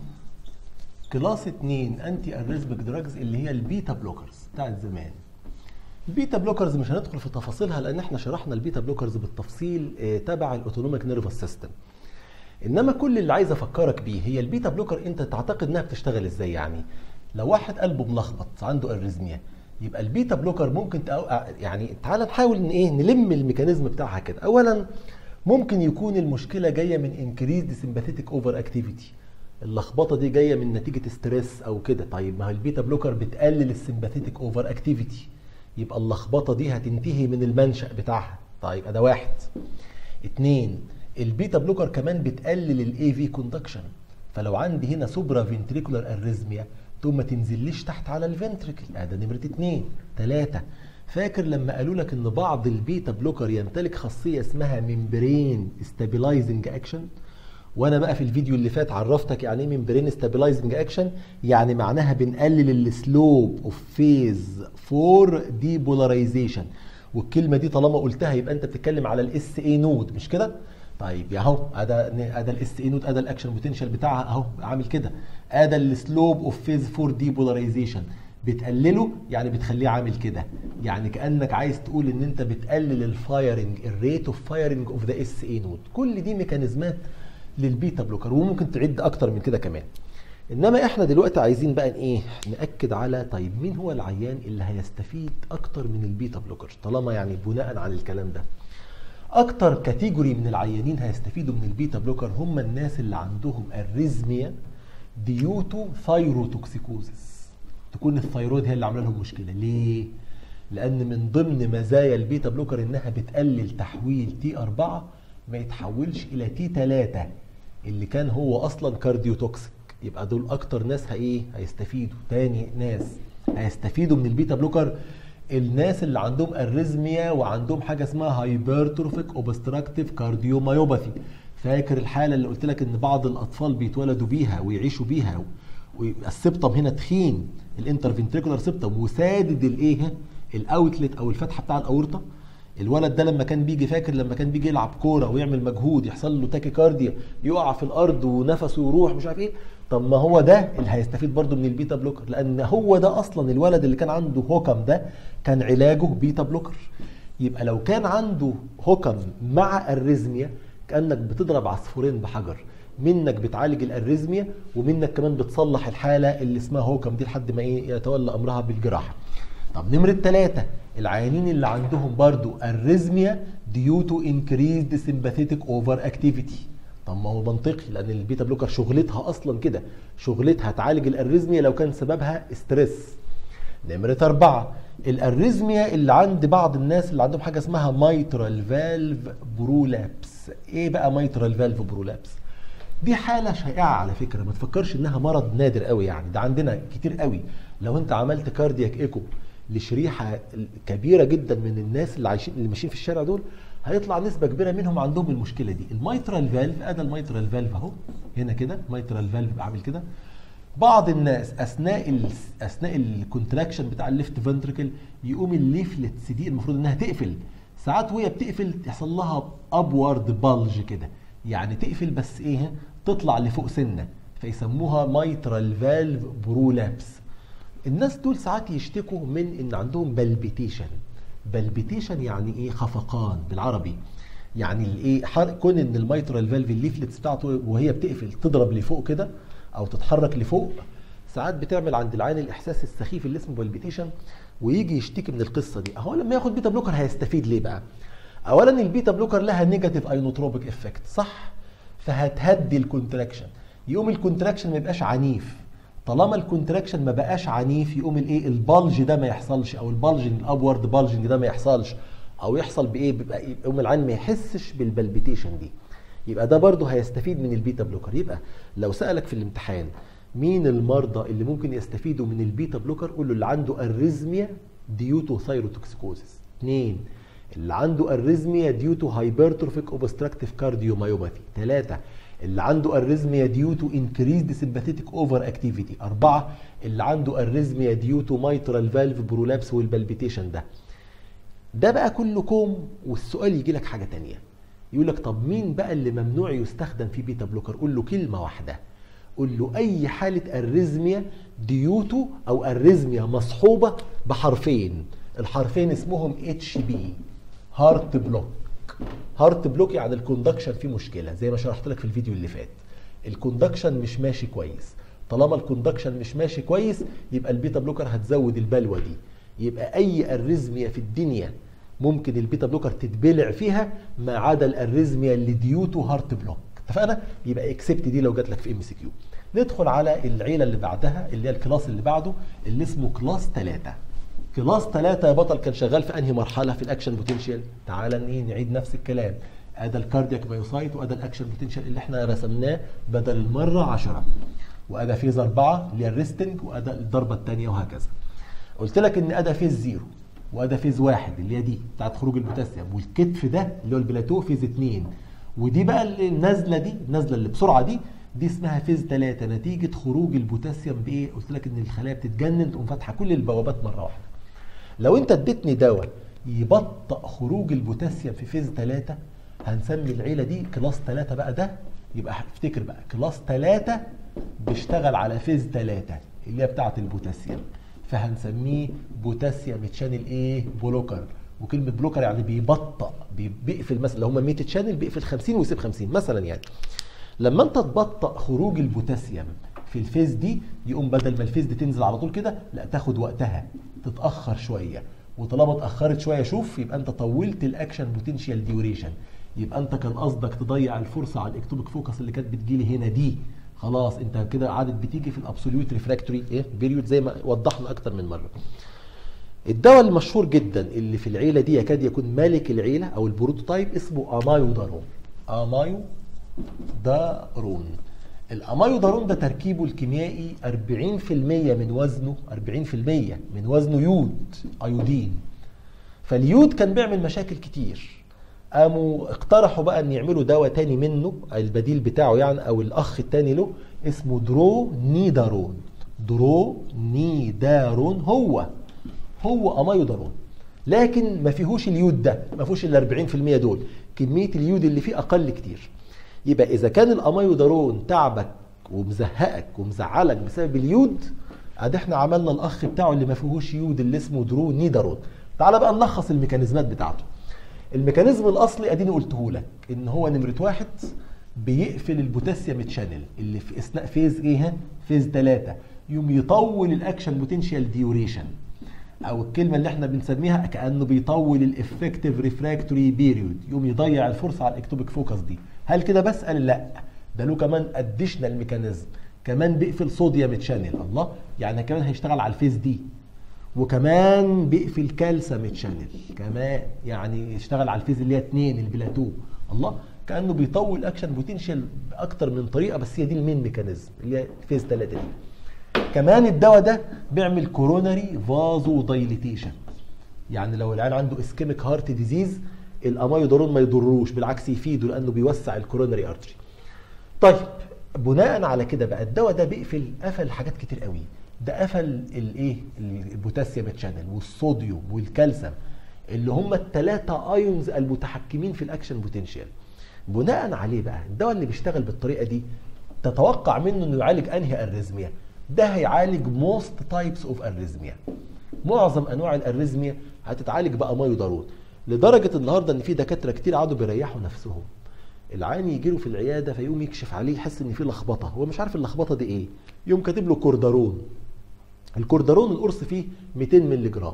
كلاس 2 انتي اريزميك دراجز اللي هي البيتا بلوكرز بتاعت زمان البيتا بلوكرز مش هندخل في تفاصيلها لان احنا شرحنا البيتا بلوكرز بالتفصيل تبع الاوتونوميك نيرفس سيستم انما كل اللي عايز افكرك بيه هي البيتا بلوكر انت تعتقد انها بتشتغل ازاي يعني لو واحد قلبه ملخبط عنده اريزميا يبقى البيتا بلوكر ممكن تأو... يعني تعال نحاول ان ايه نلم الميكانيزم بتاعها كده اولا ممكن يكون المشكله جايه من انكريزد سمباثيتك اوفر اكتيفيتي اللخبطه دي جايه من نتيجه ستريس او كده طيب ما هو البيتا بلوكر بتقلل السمباثيتك اوفر اكتيفيتي يبقى اللخبطه دي هتنتهي من المنشا بتاعها طيب ده واحد اتنين البيتا بلوكر كمان بتقلل الاي في كوندكشن فلو عندي هنا سوبرا فنتريكولار اريزميا تقوم ما تنزليش تحت على الفنتركل ده نمره اتنين تلاته فاكر لما قالوا لك ان بعض البيتا بلوكر يمتلك خاصيه اسمها ممبرين ستابلايزنج اكشن وانا بقى في الفيديو اللي فات عرفتك يعني ايه ممبرين ستابلايزنج اكشن يعني معناها بنقلل السلوب اوف فيز فور ديبولاريزيشن والكلمه دي طالما قلتها يبقى انت بتتكلم على الاس اي نود مش كده طيب يا اهو ادا ادا الاس اي نود ادا الاكشن بوتنشال بتاعها اهو عامل كده ادا السلوب اوف فيز فور ديبولاريزيشن بتقلله يعني بتخليه عامل كده يعني كانك عايز تقول ان انت بتقلل الفايرنج الريت اوف فايرنج اوف ذا اس اي نود كل دي ميكانيزمات للبيتا بلوكر وممكن تعد اكتر من كده كمان انما احنا دلوقتي عايزين بقى ايه ناكد على طيب مين هو العيان اللي هيستفيد اكتر من البيتا بلوكر طالما يعني بناء على الكلام ده اكتر كاتيجوري من العيانين هيستفيدوا من البيتا بلوكر هم الناس اللي عندهم اريزميا ديوتو ثايروتوكسيكوزيس تكون الثيرويد هي اللي عامله لهم مشكله ليه لان من ضمن مزايا البيتا بلوكر انها بتقلل تحويل تي 4 ما يتحولش الى تي 3 اللي كان هو اصلا كارديوتوكسيك يبقى دول اكتر ناس هايه هيستفيدوا تاني ناس هيستفيدوا من البيتا بلوكر الناس اللي عندهم اريزميا وعندهم حاجه اسمها هايبرتروفيك اوبستراكتيف كارديومايوباثي فاكر الحاله اللي قلت لك ان بعض الاطفال بيتولدوا بيها ويعيشوا بيها ويبقى السبتم هنا تخين الانترفنتريكولار سبتم وسادد الايه الاوتلت او الفتحه بتاع الاورطه الولد ده لما كان بيجي فاكر لما كان بيجي يلعب كوره ويعمل مجهود يحصل له تاكيكارديا يقع في الارض ونفسه يروح مش عارف ايه طب ما هو ده اللي هيستفيد برضه من البيتا بلوكر لان هو ده اصلا الولد اللي كان عنده هوكم ده كان علاجه بيتا بلوكر يبقى لو كان عنده هوكم مع الريزميا كانك بتضرب عصفورين بحجر منك بتعالج الاريزميا ومنك كمان بتصلح الحاله اللي اسمها هوكم دي لحد ما ايه يتولى امرها بالجراحه طب نمرة ثلاثة العيانين اللي عندهم برضو الريزميا ديو تو انكريزد سمباثيتك اوفر اكتيفيتي طب ما هو منطقي لان البيتا بلوكر شغلتها اصلا كده شغلتها تعالج الاريزميا لو كان سببها ستريس نمرة أربعة الاريزميا اللي عند بعض الناس اللي عندهم حاجة اسمها مايترال فالف برولابس ايه بقى مايترال فالف برولابس دي حالة شائعة على فكرة ما تفكرش انها مرض نادر قوي يعني ده عندنا كتير قوي لو انت عملت كاردياك ايكو لشريحة كبيرة جدا من الناس اللي عايشين اللي ماشيين في الشارع دول هيطلع نسبة كبيرة منهم عندهم المشكلة دي الميترال فالف ادي الميترال فالف اهو هنا كده ميترال فالف عامل كده بعض الناس اثناء ال اثناء الكونتراكشن بتاع الليفت فنتركل يقوم الليفلتس دي المفروض انها تقفل ساعات وهي بتقفل يحصل لها ابورد بالج كده يعني تقفل بس ايه تطلع لفوق سنه فيسموها مايترال فالف برولابس الناس دول ساعات يشتكوا من ان عندهم بلبيتيشن بلبيتيشن يعني ايه خفقان بالعربي يعني الايه كون ان الميترال فالف الليفلتس بتاعته وهي بتقفل تضرب لفوق كده او تتحرك لفوق ساعات بتعمل عند العين الاحساس السخيف اللي اسمه بلبيتيشن ويجي يشتكي من القصه دي هو لما ياخد بيتا بلوكر هيستفيد ليه بقى اولا البيتا بلوكر لها نيجاتيف اينوتروبيك افكت صح فهتهدي الكونتراكشن يقوم الكونتراكشن ما يبقاش عنيف طالما الكونتراكشن ما بقاش عنيف يقوم الايه البلج ده ما يحصلش او البلجنج الابورد بلجنج ده ما يحصلش او يحصل بايه بيبقى يقوم العين ما يحسش بالبلبيتيشن دي يبقى ده برضه هيستفيد من البيتا بلوكر يبقى لو سالك في الامتحان مين المرضى اللي ممكن يستفيدوا من البيتا بلوكر قول له اللي عنده اريزميا ديوتو ثايروتوكسيكوزيس اثنين اللي عنده اريزميا ديو تو هايبرتروفيك اوبستراكتيف كارديومايوباثي ثلاثة اللي عنده اريزميا ديو تو انكريزد سمباثيتك اوفر اكتيفيتي أربعة اللي عنده اريزميا ديو تو مايترال فالف برولابس والبلبيتيشن ده ده بقى كله كوم والسؤال يجي لك حاجة تانية يقول لك طب مين بقى اللي ممنوع يستخدم في بيتا بلوكر قول له كلمة واحدة قول له اي حالة اريزميا ديوتو او اريزميا مصحوبة بحرفين الحرفين اسمهم اتش بي هارت بلوك هارت بلوك يعني الكوندكشن فيه مشكله زي ما شرحت لك في الفيديو اللي فات الكوندكشن مش ماشي كويس طالما الكوندكشن مش ماشي كويس يبقى البيتا بلوكر هتزود البلوه دي يبقى اي اريزميا في الدنيا ممكن البيتا بلوكر تتبلع فيها ما عدا الاريزميا اللي ديوتو هارت بلوك اتفقنا يبقى اكسبت دي لو جات لك في ام سي كيو ندخل على العيله اللي بعدها اللي هي الكلاس اللي بعده اللي اسمه كلاس 3 كلاس 3 يا بطل كان شغال في انهي مرحله في الاكشن بوتنشال تعال ايه نعيد نفس الكلام ادى الكاردياك مايوسايت وادى الاكشن بوتنشال اللي احنا رسمناه بدل المره 10 واداه فيز اربعه اللي هي الريستنج واداه الضربه الثانيه وهكذا قلت لك ان اداه فيز زيرو واداه فيز واحد اللي هي دي بتاعت خروج البوتاسيوم والكتف ده اللي هو البلاتو فيز اثنين ودي بقى النازله دي النازله اللي بسرعه دي دي اسمها فيز 3 نتيجه خروج البوتاسيوم بايه؟ قلت لك ان الخلايا بتتجنن تقوم فاتحه كل البوابات مره واحده. لو انت اديتني دواء يبطئ خروج البوتاسيوم في فيز 3 هنسمي العيله دي كلاس 3 بقى ده يبقى افتكر بقى كلاس 3 بيشتغل على فيز 3 اللي هي بتاعه البوتاسيوم فهنسميه بوتاسيوم تشانل ايه؟ بلوكر وكلمه بلوكر يعني بيبطئ بيقفل مثلا لو هم 100 تشانل بيقفل 50 ويسيب 50 مثلا يعني لما انت تبطئ خروج البوتاسيوم في الفيز دي يقوم بدل ما الفيز دي تنزل على طول كده لا تاخد وقتها تتاخر شويه وطالما اتاخرت شويه شوف يبقى انت طولت الاكشن بوتنشال ديوريشن يبقى انت كان قصدك تضيع الفرصه على الاكتوبيك فوكس اللي كانت بتجيلي هنا دي خلاص انت كده عادت بتيجي في الابسوليوت ريفراكتوري ايه بيريود زي ما وضحنا اكتر من مره الدواء المشهور جدا اللي في العيله دي يكاد يكون مالك العيله او البروتوتايب اسمه امايودارون امايو دارون الامايودارون ده تركيبه الكيميائي 40% من وزنه 40% من وزنه يود ايودين فاليود كان بيعمل مشاكل كتير قاموا اقترحوا بقى ان يعملوا دواء تاني منه البديل بتاعه يعني او الاخ التاني له اسمه درو نيدارون درو نيدارون هو هو امايودارون لكن ما فيهوش اليود ده ما فيهوش ال 40% دول كميه اليود اللي فيه اقل كتير يبقى اذا كان الامايودارون تعبك ومزهقك ومزعلك بسبب اليود ادي احنا عملنا الاخ بتاعه اللي ما فيهوش يود اللي اسمه درو نيدارون تعال بقى نلخص الميكانيزمات بتاعته الميكانيزم الاصلي اديني قلته لك ان هو نمره واحد بيقفل البوتاسيوم تشانل اللي في اثناء فيز ايه فيز 3 يوم يطول الاكشن بوتنشال ديوريشن او الكلمه اللي احنا بنسميها كانه بيطول الافكتيف ريفراكتوري بيريود يوم يضيع الفرصه على الاكتوبيك فوكس دي هل كده بس قال لا ده له كمان اديشنال ميكانيزم كمان بيقفل صوديوم تشانل الله يعني كمان هيشتغل على الفيز دي وكمان بيقفل كالسيوم تشانل كمان يعني يشتغل على الفيز اللي هي 2 البلاتو الله كانه بيطول اكشن بوتنشال باكتر من طريقه بس هي دي المين ميكانيزم اللي هي فيز 3 دي كمان الدواء ده بيعمل كوروناري فازو دايليتيشن يعني لو العيان عنده اسكيميك هارت ديزيز الامايودارون ما يضروش بالعكس يفيده لانه بيوسع الكوروناري ارتري طيب بناء على كده بقى الدواء ده بيقفل قفل حاجات كتير قوي ده قفل الايه البوتاسيوم تشانل والصوديوم والكالسيوم اللي هم الثلاثه ايونز المتحكمين في الاكشن بوتنشال بناء عليه بقى الدواء اللي بيشتغل بالطريقه دي تتوقع منه انه يعالج انهي اريزميا ده هيعالج موست تايبس اوف اريزميا معظم انواع الاريزميا هتتعالج بامايودارون لدرجه النهارده ان في دكاتره كتير قعدوا بيريحوا نفسهم العيان يجي له في العياده فيقوم يكشف عليه يحس ان في لخبطه هو مش عارف اللخبطه دي ايه يقوم كاتب له كوردارون الكوردارون القرص فيه 200 مللي جرام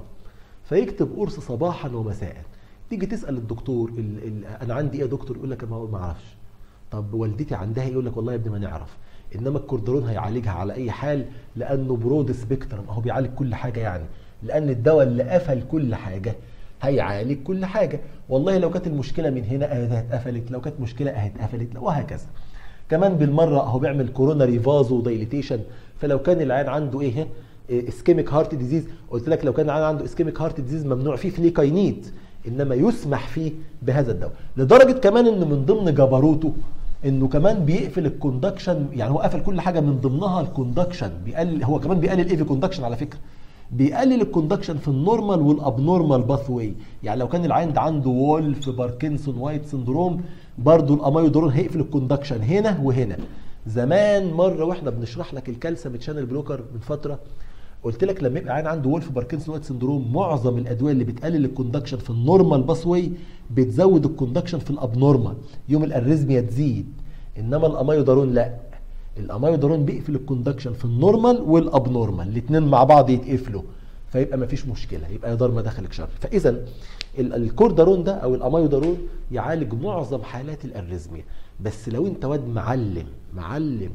فيكتب قرص صباحا ومساء تيجي تسال الدكتور ال ال انا عندي ايه يا دكتور يقول لك ما اعرفش طب والدتي عندها يقول لك والله يا ابني ما نعرف انما الكوردارون هيعالجها على اي حال لانه برود سبيكترم اهو بيعالج كل حاجه يعني لان الدواء اللي قفل كل حاجه هيعالج كل حاجه والله لو كانت المشكله من هنا اهي اتقفلت لو كانت مشكله اهي اتقفلت وهكذا كمان بالمره اهو بيعمل كوروناري فازو دايليتيشن فلو كان العيان عنده ايه اسكيميك هارت ديزيز قلت لك لو كان العيان عنده اسكيميك هارت ديزيز ممنوع فيه فليكاينيت انما يسمح فيه بهذا الدواء لدرجه كمان انه من ضمن جبروته انه كمان بيقفل الكوندكشن يعني هو قفل كل حاجه من ضمنها الكوندكشن بيقلل هو كمان بيقلل ايفي كوندكشن على فكره بيقلل الكوندكشن في النورمال والابنورمال باث واي يعني لو كان العيان ده عنده وولف باركنسون وايت سندروم برضه الامايودورون هيقفل الكوندكشن هنا وهنا زمان مره واحنا بنشرح لك الكالسيوم تشانل بلوكر من فتره قلت لك لما يبقى عيان عنده وولف باركنسون وايت سندروم معظم الادويه اللي بتقلل الكوندكشن في النورمال باث واي بتزود الكوندكشن في الابنورمال يوم الاريزميا تزيد انما الامايودارون لا الامايودارون بيقفل الكوندكشن في النورمال والابنورمال الاثنين مع بعض يتقفلوا فيبقى ما فيش مشكله يبقى يا دار ما دخلك شر فاذا الكوردارون ده او الامايودارون يعالج معظم حالات الاريزميا بس لو انت واد معلم معلم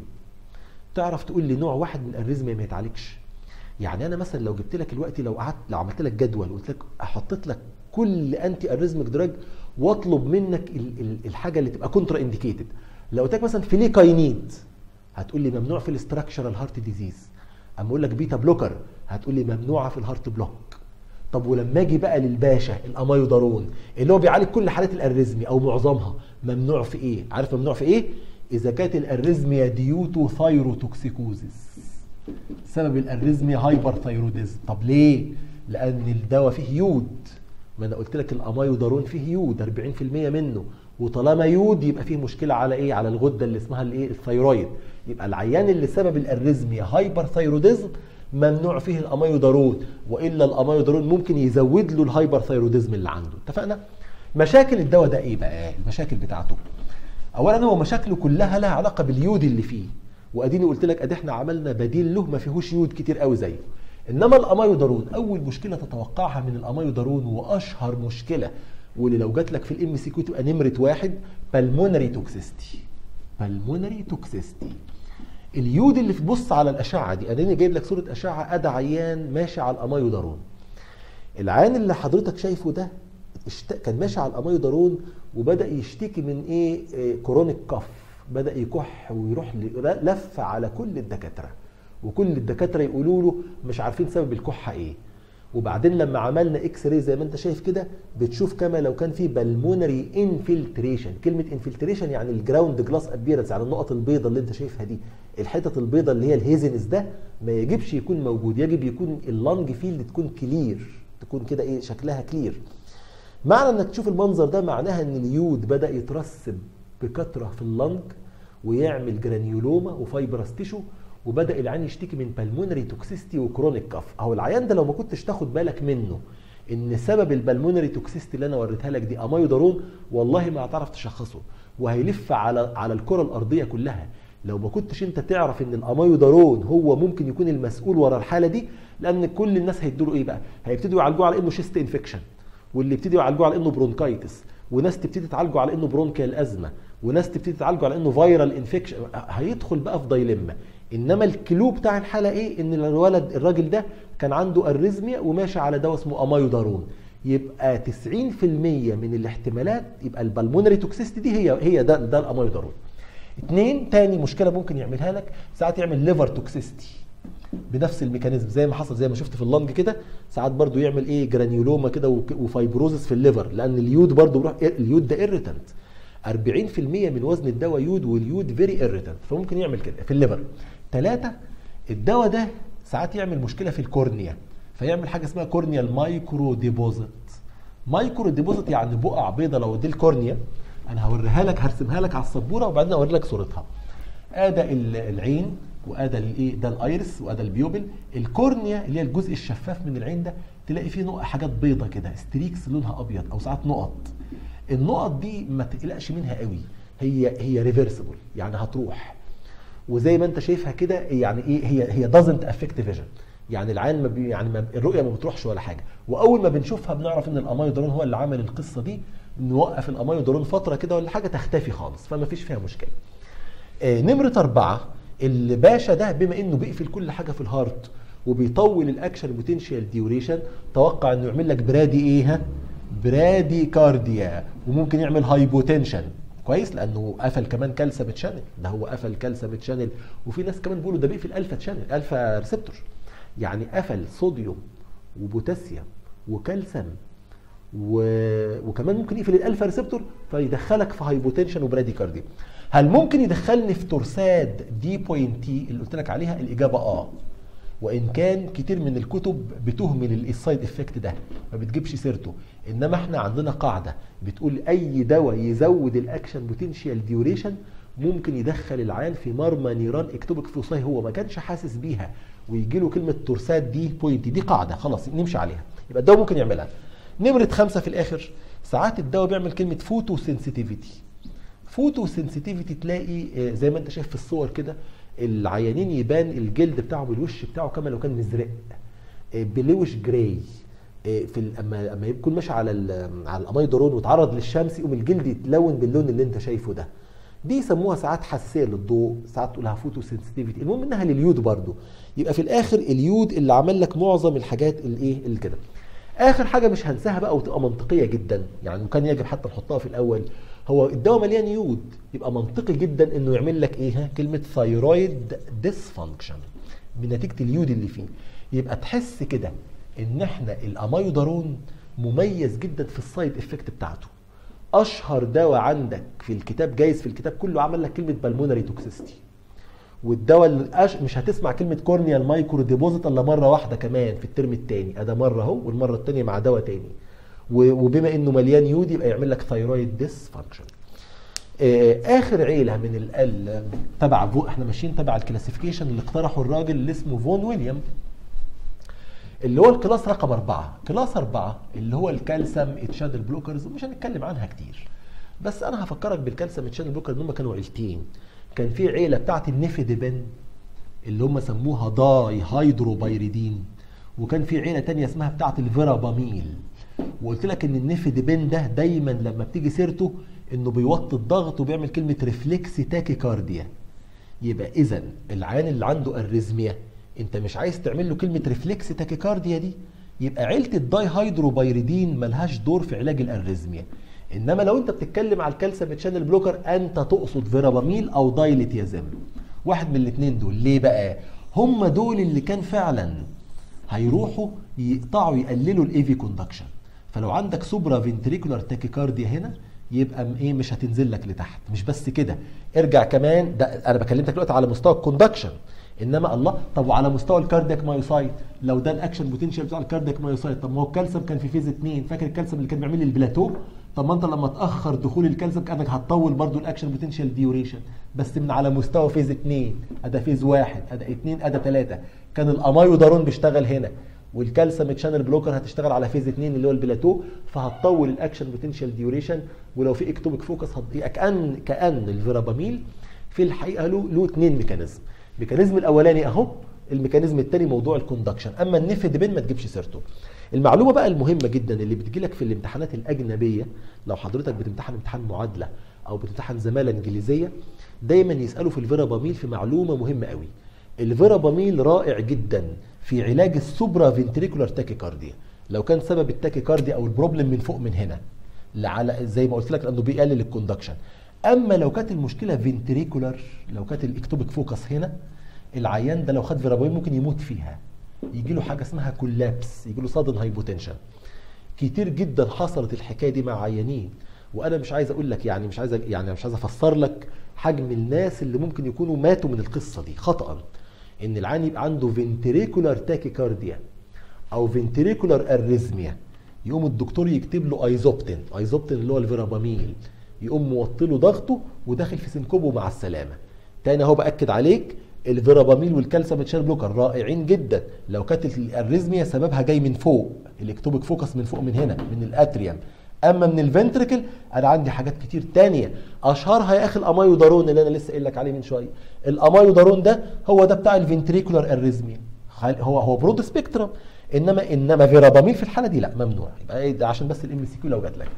تعرف تقول لي نوع واحد من الاريزميا ما يتعالجش يعني انا مثلا لو جبت لك الوقت لو قعدت لو عملت لك جدول وقلت لك حطيت لك كل انتي اريزميك دراج واطلب منك الحاجه اللي تبقى كونترا انديكيتد لو قلت لك مثلا فليكاينيد هتقول لي ممنوع في الاستراكشرال هارت ديزيز اما اقول لك بيتا بلوكر هتقول لي ممنوعه في الهارت بلوك طب ولما اجي بقى للباشا الامايودارون اللي هو بيعالج كل حالات الاريزمي او معظمها ممنوع في ايه عارف ممنوع في ايه اذا كانت الاريزميا ديوتو ثايروتوكسيكوزيس سبب الاريزميا هايبر ثايروديزم طب ليه لان الدواء فيه يود ما انا قلت لك الامايودارون فيه يود 40% منه وطالما يود يبقى فيه مشكله على ايه على الغده اللي اسمها الايه الثيرويد يبقى العيان اللي سبب الاريزميا هايبر ثايروديزم ممنوع فيه الامايودارون والا الامايودارون ممكن يزود له الهايبر ثايروديزم اللي عنده اتفقنا مشاكل الدواء ده ايه بقى المشاكل بتاعته اولا هو مشاكله كلها لها علاقه باليود اللي فيه واديني قلت لك ادي احنا عملنا بديل له ما فيهوش يود كتير قوي زيه انما الامايودارون اول مشكله تتوقعها من الامايودارون واشهر مشكله واللي لو جات لك في الام سي كيو تبقى نمره واحد بالمونري توكسيستي بالمونري توكسيستي اليود اللي في بص على الاشعه دي اديني جايب لك صوره اشعه ادى عيان ماشي على الامايودارون العيان اللي حضرتك شايفه ده اشت... كان ماشي على الامايودارون وبدا يشتكي من ايه, إيه كورونيك كف بدا يكح ويروح لف على كل الدكاتره وكل الدكاتره يقولوا له مش عارفين سبب الكحه ايه وبعدين لما عملنا اكس راي زي ما انت شايف كده بتشوف كما لو كان في بالمونري انفلتريشن كلمه انفلتريشن يعني الجراوند جلاس ابيرنس يعني النقط البيضاء اللي انت شايفها دي الحتت البيضاء اللي هي الهيزنس ده ما يجبش يكون موجود يجب يكون اللنج فيلد تكون كلير تكون كده ايه شكلها كلير معنى انك تشوف المنظر ده معناها ان اليود بدا يترسب بكثره في اللنج ويعمل جرانيولوما وفايبرس تيشو وبدا العيان يشتكي من بالمونري توكسيستي وكرونيك كف اهو العيان ده لو ما كنتش تاخد بالك منه ان سبب البلمونري توكسيستي اللي انا وريتها لك دي امايودارون والله ما هتعرف تشخصه وهيلف على على الكره الارضيه كلها لو ما كنتش انت تعرف ان الامايودارون هو ممكن يكون المسؤول ورا الحاله دي لان كل الناس هيدوا ايه بقى هيبتدوا يعالجوه على انه شيست انفكشن واللي يبتدوا يعالجوه على انه برونكايتس وناس تبتدي تعالجه على انه برونكيال ازمه وناس تبتدي تعالجه على انه فايرال انفكشن هيدخل بقى في دايلما انما الكلو بتاع الحاله ايه ان الولد الراجل ده كان عنده اريزميا وماشي على دواء اسمه امايودارون يبقى 90% من الاحتمالات يبقى البلمونري توكسيستي دي هي هي ده ده الامايودارون اثنين تاني مشكله ممكن يعملها لك ساعات يعمل ليفر توكسيستي بنفس الميكانيزم زي ما حصل زي ما شفت في اللنج كده ساعات برضو يعمل ايه جرانيولوما كده وفايبروزس في الليفر لان اليود برضو بيروح اليود ده ايريتنت 40% من وزن الدواء يود واليود فيري ايريتنت فممكن يعمل كده في الليفر ثلاثة الدواء ده ساعات يعمل مشكلة في الكورنيا فيعمل حاجة اسمها كورنيال مايكرو ديبوزيت مايكرو ديبوزيت يعني بقع بيضة لو دي الكورنيا انا هوريها لك هرسمها لك على السبوره وبعدين اوري لك صورتها ادى العين وادى الايه ده الايرس وادى البيوبل الكورنيا اللي هي الجزء الشفاف من العين ده تلاقي فيه نقط حاجات بيضه كده ستريكس لونها ابيض او ساعات نقط النقط دي ما تقلقش منها قوي هي هي ريفرسبل يعني هتروح وزي ما انت شايفها كده يعني ايه هي هي دازنت افكت فيجن يعني العين ما بي يعني ما الرؤيه ما بتروحش ولا حاجه واول ما بنشوفها بنعرف ان الامايودرون هو اللي عمل القصه دي نوقف الامايودرون فتره كده ولا حاجه تختفي خالص فما فيش فيها مشكله آه نمره أربعة الباشا ده بما انه بيقفل كل حاجه في الهارت وبيطول الاكشن بوتنشال ديوريشن توقع انه يعمل لك برادي ايه ها برادي كارديا وممكن يعمل هايبوتنشن كويس لانه قفل كمان كالسيوم تشانل ده هو قفل كالسيوم تشانل وفي ناس كمان بيقولوا ده بيقفل الفا تشانل الفا ريسبتور يعني قفل صوديوم وبوتاسيوم وكالسيوم و... وكمان ممكن يقفل الالفا ريسبتور فيدخلك في هايبوتنشن وبراديكارديا هل ممكن يدخلني في ترساد دي بوينت تي اللي قلت لك عليها الاجابه اه وان كان كتير من الكتب بتهمل السايد افكت ده ما بتجيبش سيرته انما احنا عندنا قاعده بتقول اي دواء يزود الاكشن بوتنشال ديوريشن ممكن يدخل العيان في مرمى نيران اكتوبك فوساي هو ما كانش حاسس بيها ويجي له كلمه ترساد دي بوينت دي قاعده خلاص نمشي عليها يبقى الدواء ممكن يعملها نمرة خمسة في الآخر ساعات الدواء بيعمل كلمة فوتو سنسيتيفيتي فوتو سنسيتيفيتي تلاقي زي ما انت شايف في الصور كده العيانين يبان الجلد بتاعهم الوش بتاعه كما لو كان مزرق بلوش جراي في اما اما يكون ماشي على على الاميدرون وتعرض للشمس يقوم الجلد يتلون باللون اللي انت شايفه ده دي يسموها ساعات حساسيه للضوء ساعات تقولها فوتو سنسيتيفيتي المهم انها لليود برضو يبقى في الاخر اليود اللي عمل لك معظم الحاجات الايه اللي كده اخر حاجه مش هنساها بقى وتبقى منطقيه جدا يعني كان يجب حتى نحطها في الاول هو الدواء مليان يود يبقى منطقي جدا انه يعمل لك ايه ها كلمه ثايرويد ديسفانكشن من نتيجه اليود اللي فيه يبقى تحس كده ان احنا الاميودارون مميز جدا في السايد افكت بتاعته اشهر دواء عندك في الكتاب جايز في الكتاب كله عمل لك كلمه بالمونري توكسيستي والدواء اللي أش... مش هتسمع كلمه كورنيال مايكرو ديبوزيت الا مره واحده كمان في الترم الثاني ده مره اهو والمره الثانيه مع دواء تاني و... وبما انه مليان يود يبقى يعمل لك ثايرويد ديس فانكشن اخر عيله من ال تبع فو احنا ماشيين تبع الكلاسيفيكيشن اللي اقترحه الراجل اللي اسمه فون ويليام اللي هو الكلاس رقم أربعة كلاس أربعة اللي هو الكالسيوم اتشانل بلوكرز ومش هنتكلم عنها كتير بس أنا هفكرك بالكالسيوم اتشانل بلوكر إن هم كانوا عيلتين كان في عيلة بتاعت النيفيدبين اللي هم سموها داي هيدروبايريدين وكان في عيلة تانية اسمها بتاعت الفيراباميل وقلت لك ان النيفيدبين ده دايما لما بتيجي سيرته انه بيوطي الضغط وبيعمل كلمة ريفلكس تاكيكارديا يبقى اذا العيان اللي عنده اريزميا انت مش عايز تعمل له كلمه ريفلكس تاكيكارديا دي يبقى عيله الداي هيدروبايريدين ملهاش دور في علاج الاريزميا انما لو انت بتتكلم على الكالسيوم تشانل بلوكر انت تقصد فيراباميل او دايليتيازيم واحد من الاثنين دول ليه بقى هم دول اللي كان فعلا هيروحوا يقطعوا يقللوا الايفي كوندكشن فلو عندك سوبرا فنتريكولار تاكيكارديا هنا يبقى ايه مش هتنزل لك لتحت مش بس كده ارجع كمان ده انا بكلمك دلوقتي على مستوى الكوندكشن انما الله طب وعلى مستوى الكاردياك مايوسايت لو ده الاكشن بوتنشال بتاع الكاردياك مايوسايت طب ما هو الكالسيوم كان في فيز 2 فاكر الكالسيوم اللي كان بيعمل لي البلاتو طب ما انت لما تاخر دخول الكالسيوم كانك هتطول برضو الاكشن بوتنشال ديوريشن بس من على مستوى فيز 2 ادا فيز 1 ادا 2 ادا 3 كان الامايودارون بيشتغل هنا والكالسيوم تشانل بلوكر هتشتغل على فيز 2 اللي هو البلاتو فهتطول الاكشن بوتنشال ديوريشن ولو في اكتوبيك فوكس هت... كان كان الفيراباميل في الحقيقه له له اثنين ميكانيزم الميكانيزم الاولاني اهو الميكانيزم الثاني موضوع الكوندكشن اما النيفيدبين ما تجيبش سيرته المعلومه بقى المهمه جدا اللي بتجي لك في الامتحانات الاجنبيه لو حضرتك بتمتحن امتحان معادله او بتمتحن زماله انجليزيه دايما يسالوا في الفيراباميل في معلومه مهمه قوي الفيراباميل رائع جدا في علاج السوبرا فنتريكولار تاكيكارديا لو كان سبب التاكيكارديا او البروبلم من فوق من هنا على زي ما قلت لك لانه بيقلل الكوندكشن اما لو كانت المشكله فنتريكولار لو كانت الاكتوبيك فوكس هنا العيان ده لو خد فيرابامين ممكن يموت فيها يجي له حاجه اسمها كولابس يجي له صدن هايبوتنشن كتير جدا حصلت الحكايه دي مع عيانين وانا مش عايز اقول لك يعني مش عايز يعني مش عايز افسر لك حجم الناس اللي ممكن يكونوا ماتوا من القصه دي خطا ان العيان يبقى عنده فنتريكولار تاكيكارديا او فنتريكولار اريزميا يقوم الدكتور يكتب له ايزوبتين ايزوبتين اللي هو الفيراباميل يقوم موطي له ضغطه وداخل في سنكوبه مع السلامه تاني اهو باكد عليك الفيراباميل والكالسيوم تشانل بلوكر رائعين جدا لو كانت الاريزميا سببها جاي من فوق الاكتوبيك فوكس من فوق من هنا من الاتريوم اما من الفنتريكل انا عندي حاجات كتير تانية اشهرها يا اخي الامايودارون اللي انا لسه قايل لك عليه من شويه الامايودارون ده هو ده بتاع الفنتريكولار اريزميا هو هو برود سبيكترم انما انما فيراباميل في الحاله دي لا ممنوع يبقى ده عشان بس الام سي كيو لو جات لك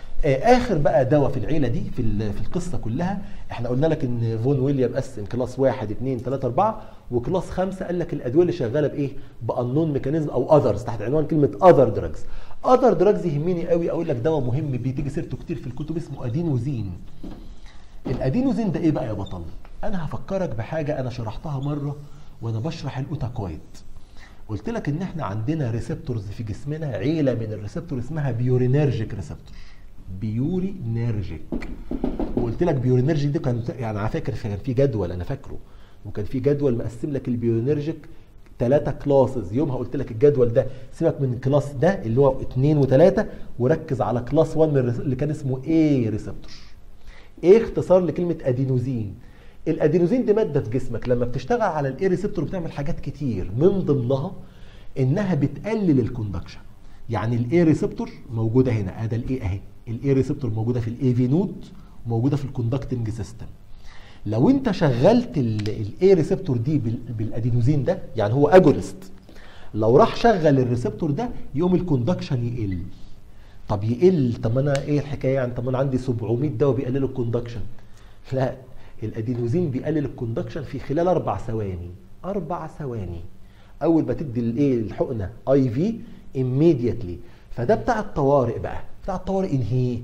اخر بقى دواء في العيله دي في في القصه كلها احنا قلنا لك ان فون ويليام قسم كلاس 1 2 3 4 وكلاس 5 قال لك الادويه اللي شغاله بايه؟ بانون ميكانيزم او اذرز تحت عنوان كلمه اذر دراجز. اذر دراجز يهمني قوي اقول لك دواء مهم بتيجي سيرته كتير في الكتب اسمه ادينوزين. الادينوزين ده ايه بقى يا بطل؟ انا هفكرك بحاجه انا شرحتها مره وانا بشرح الاوتاكويد. قلت لك ان احنا عندنا ريسبتورز في جسمنا عيله من الريسبتور اسمها بيورينرجيك ريسبتور. بيوري نيرجيك وقلت لك بيورينرجيك دي كان يعني على فكره كان في جدول انا فاكره وكان في جدول مقسم لك البيورينرجيك ثلاثة كلاسز يومها قلت لك الجدول ده سيبك من الكلاس ده اللي هو اثنين وثلاثة وركز على كلاس 1 اللي كان اسمه ايه ريسبتور ايه اختصار لكلمة ادينوزين الادينوزين دي مادة في جسمك لما بتشتغل على الايه ريسبتور بتعمل حاجات كتير من ضمنها انها بتقلل الكوندكشن يعني الاي ريسبتور موجوده هنا ادي الاي اهي الاي ريسبتور موجوده في الاي في نود وموجوده في الكوندكتنج سيستم لو انت شغلت الاي ريسبتور دي بالادينوزين ده يعني هو اجونست لو راح شغل الريسبتور ده يقوم الكوندكشن يقل طب يقل طب انا ايه الحكايه يعني طب انا عندي 700 دواء بيقللوا الكوندكشن لا الادينوزين بيقلل الكوندكشن في خلال اربع ثواني اربع ثواني اول ما تدي الايه الحقنه اي في immediately فده بتاع الطوارئ بقى بتاع الطوارئ انهي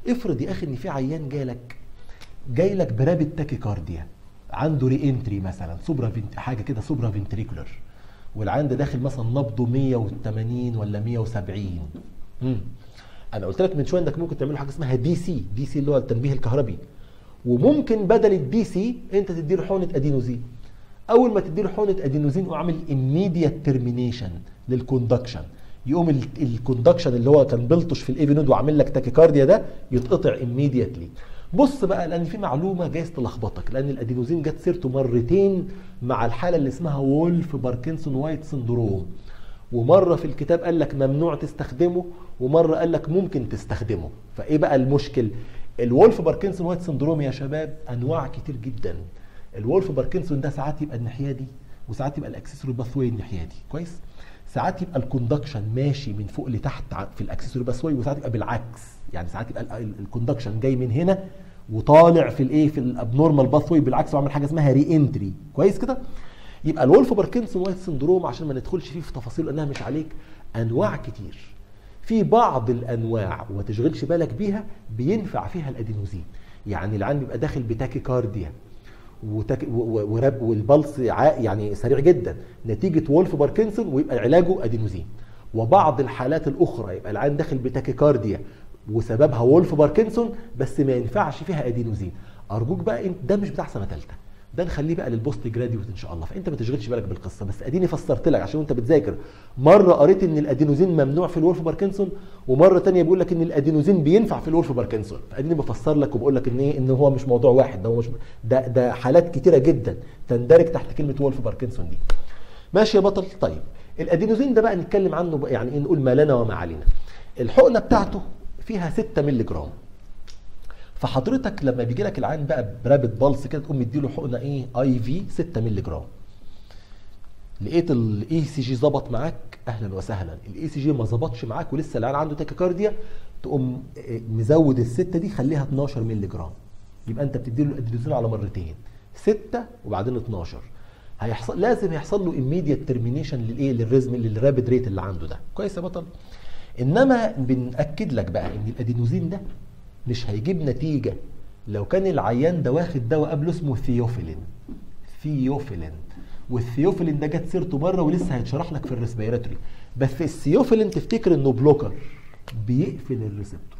افرض يا اخي ان في عيان جالك جاي لك برابط تاكيكارديا عنده ري انتري مثلا سوبرا فينت حاجه كده سوبرا فنتريكولر والعيان ده داخل مثلا نبضه 180 ولا 170 امم انا قلت لك من شويه انك ممكن تعمل له حاجه اسمها دي سي دي سي اللي هو التنبيه الكهربي وممكن بدل الدي سي انت تدي له حقنه ادينوزين اول ما تدي له حقنه ادينوزين واعمل immediate ترمينيشن للكوندكشن يقوم الكوندكشن اللي هو كان بلطش في الايفي نود وعامل لك تاكيكارديا ده يتقطع immediately بص بقى لان في معلومه جايز تلخبطك لان الادينوزين جت سيرته مرتين مع الحاله اللي اسمها وولف باركنسون وايت سندروم ومره في الكتاب قال لك ممنوع تستخدمه ومره قال لك ممكن تستخدمه فايه بقى المشكل الولف باركنسون وايت سندروم يا شباب انواع كتير جدا الولف باركنسون ده ساعات يبقى الناحيه دي وساعات يبقى الاكسسوري باثوي الناحيه دي كويس ساعات يبقى الكوندكشن ماشي من فوق لتحت في الاكسسوري باثوي وساعات يبقى بالعكس يعني ساعات يبقى الكوندكشن جاي من هنا وطالع في الايه في الابنورمال باثوي بالعكس وعمل حاجه اسمها ري انتري كويس كده يبقى الولف باركنسون وايت سندروم عشان ما ندخلش فيه في تفاصيل لانها مش عليك انواع كتير في بعض الانواع وما تشغلش بالك بيها بينفع فيها الادينوزين يعني العيان بيبقى داخل بتاكيكارديا وتك... ورب والبلس يعني سريع جدا نتيجه وولف باركنسون ويبقى علاجه ادينوزين وبعض الحالات الاخرى يبقى العيان داخل بتاكيكارديا وسببها وولف باركنسون بس ما ينفعش فيها ادينوزين ارجوك بقى انت ده مش بتاع سنه ثالثه ده نخليه بقى للبوست جراديوت ان شاء الله فانت ما تشغلش بالك بالقصه بس اديني فسرت لك عشان وانت بتذاكر مره قريت ان الادينوزين ممنوع في الولف باركنسون ومره تانية بيقول لك ان الادينوزين بينفع في الولف باركنسون فاديني بفسر لك وبقول لك ان ايه ان هو مش موضوع واحد ده هو مش ده ده حالات كتيره جدا تندرج تحت كلمه ولف باركنسون دي ماشي يا بطل طيب الادينوزين ده بقى نتكلم عنه بقى يعني ايه نقول ما لنا وما علينا الحقنه بتاعته فيها 6 مللي جرام فحضرتك لما بيجي لك العين بقى برابط بلس كده تقوم مديله حقنه ايه اي في 6 مللي جرام لقيت الاي سي جي ظبط معاك اهلا وسهلا الاي سي جي ما ظبطش معاك ولسه العيان عنده تاكيكارديا تقوم مزود السته دي خليها 12 مللي جرام يبقى انت بتدي له الادرينالين على مرتين 6 وبعدين 12 هيحصل لازم يحصل له immediate ترمينيشن للايه للريزم للرابد ريت اللي عنده ده كويس يا بطل انما بنأكد لك بقى ان الادينوزين ده مش هيجيب نتيجه لو كان العيان ده واخد دواء قبله اسمه ثيوفيلين ثيوفيلين والثيوفيلين ده جت سيرته بره ولسه هيتشرح لك في الريسبيراتوري بس الثيوفيلين تفتكر انه بلوكر بيقفل الريسبتور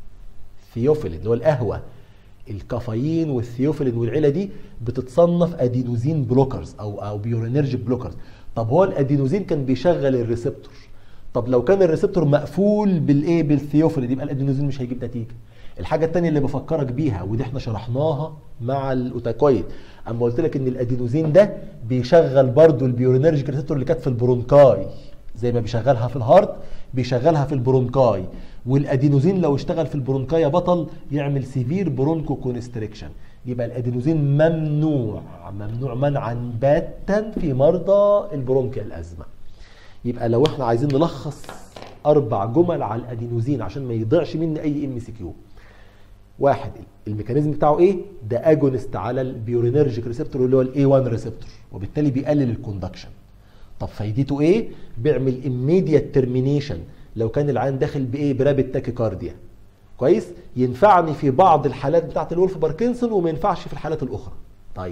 ثيوفيلين اللي هو القهوه الكافيين والثيوفيلين والعيله دي بتتصنف ادينوزين بلوكرز او او بيورينرجيك بلوكرز طب هو الادينوزين كان بيشغل الريسبتور طب لو كان الريسبتور مقفول بالايه بالثيوفيلين يبقى الادينوزين مش هيجيب نتيجه الحاجه الثانيه اللي بفكرك بيها ودي احنا شرحناها مع الاوتاكويد اما قلت لك ان الادينوزين ده بيشغل برضو البيورينرجيك ريسبتور اللي كانت في البرونكاي زي ما بيشغلها في الهارت بيشغلها في البرونكاي والادينوزين لو اشتغل في البرونكاي يا بطل يعمل سيفير برونكو كونستريكشن يبقى الادينوزين ممنوع ممنوع منعا باتا في مرضى البرونكيال الازمه يبقى لو احنا عايزين نلخص اربع جمل على الادينوزين عشان ما يضيعش مني اي ام سي كيو واحد الميكانيزم بتاعه ايه ده اجونست على البيورينرجيك ريسبتور اللي هو الاي 1 ريسبتور وبالتالي بيقلل الكوندكشن طب فايدته ايه بيعمل immediate ترمينيشن لو كان العيان داخل بايه برابط تاكيكارديا كويس ينفعني في بعض الحالات بتاعه الولف باركنسون وما ينفعش في الحالات الاخرى طيب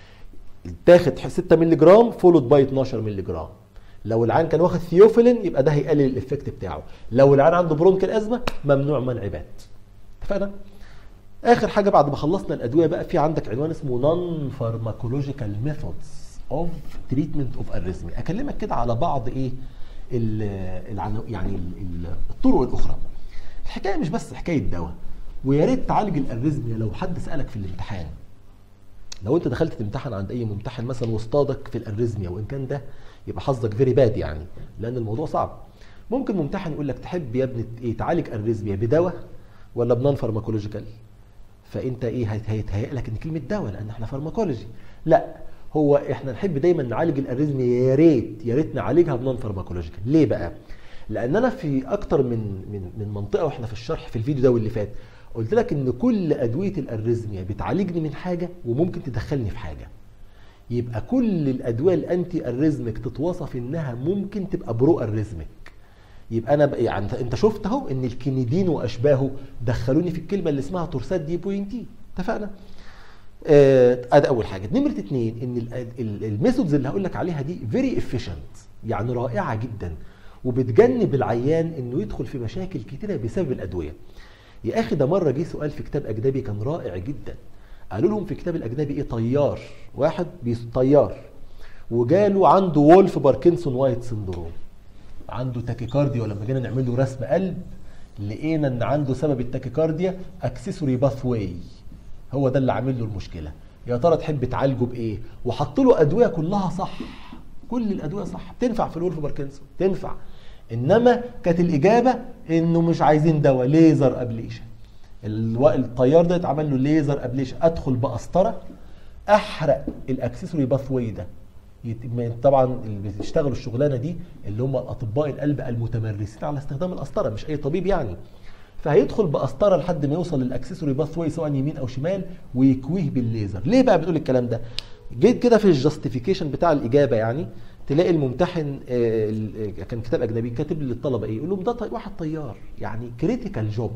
تاخد 6 مللي جرام فولود باي 12 مللي جرام لو العيان كان واخد ثيوفيلين يبقى ده هيقلل الافكت بتاعه لو العيان عنده برونكيال ازمه ممنوع منع بات اتفقنا اخر حاجه بعد ما خلصنا الادويه بقى في عندك عنوان اسمه نون فارماكولوجيكال ميثودز اوف تريتمنت اوف اريزمي اكلمك كده على بعض ايه العنو... يعني ال الطرق الاخرى الحكايه مش بس حكايه دواء ويا ريت تعالج الاريزميا لو حد سالك في الامتحان لو انت دخلت تمتحن عند اي ممتحن مثلا واصطادك في الاريزميا وان كان ده يبقى حظك فيري باد يعني لان الموضوع صعب ممكن ممتحن يقول لك تحب يا ابني ايه تعالج اريزميا بدواء ولا بنون فارماكولوجيكال فانت ايه هيتهيأ لك ان كلمه دواء لان احنا فارماكولوجي لا هو احنا نحب دايما نعالج الاريزميا يا ريت يا ريت نعالجها بنون فارماكولوجيكال ليه بقى لان انا في اكتر من من من منطقه واحنا في الشرح في الفيديو ده واللي فات قلت لك ان كل ادويه الاريزميا بتعالجني من حاجه وممكن تدخلني في حاجه يبقى كل الادويه الانتي اريزميك تتوصف انها ممكن تبقى برو اريزميك يبقى انا بقى يعني انت شفت اهو ان الكندين واشباهه دخلوني في الكلمه اللي اسمها تورسات دي بوينتي اتفقنا آه، ادي اول حاجه نمره اتنين ان الميثودز اللي هقول لك عليها دي فيري افيشنت يعني رائعه جدا وبتجنب العيان انه يدخل في مشاكل كتيره بسبب الادويه يا اخي ده مره جه سؤال في كتاب اجنبي كان رائع جدا قالوا لهم في الكتاب الاجنبي ايه طيار واحد طيار وجاله عنده وولف باركنسون وايت سندروم عنده تاكيكارديا ولما جينا نعمل له رسم قلب لقينا ان عنده سبب التاكيكارديا اكسسوري باث واي هو ده اللي عامل له المشكله يا ترى تحب تعالجه بايه وحط له ادويه كلها صح كل الادويه صح تنفع في الولف باركنسون تنفع انما كانت الاجابه انه مش عايزين دواء ليزر ابليشن الطيار ده اتعمل له ليزر ابليشن ادخل بقسطره احرق الاكسسوري باث واي ده طبعا اللي بيشتغلوا الشغلانه دي اللي هم اطباء القلب المتمرسين على استخدام القسطره مش اي طبيب يعني فهيدخل بقسطره لحد ما يوصل للاكسسوري باث واي سواء يمين او شمال ويكويه بالليزر ليه بقى بتقول الكلام ده جيت كده في الجاستيفيكيشن بتاع الاجابه يعني تلاقي الممتحن آه، كان كتاب اجنبي كاتب للطلبه ايه يقول لهم ده واحد طيار يعني كريتيكال جوب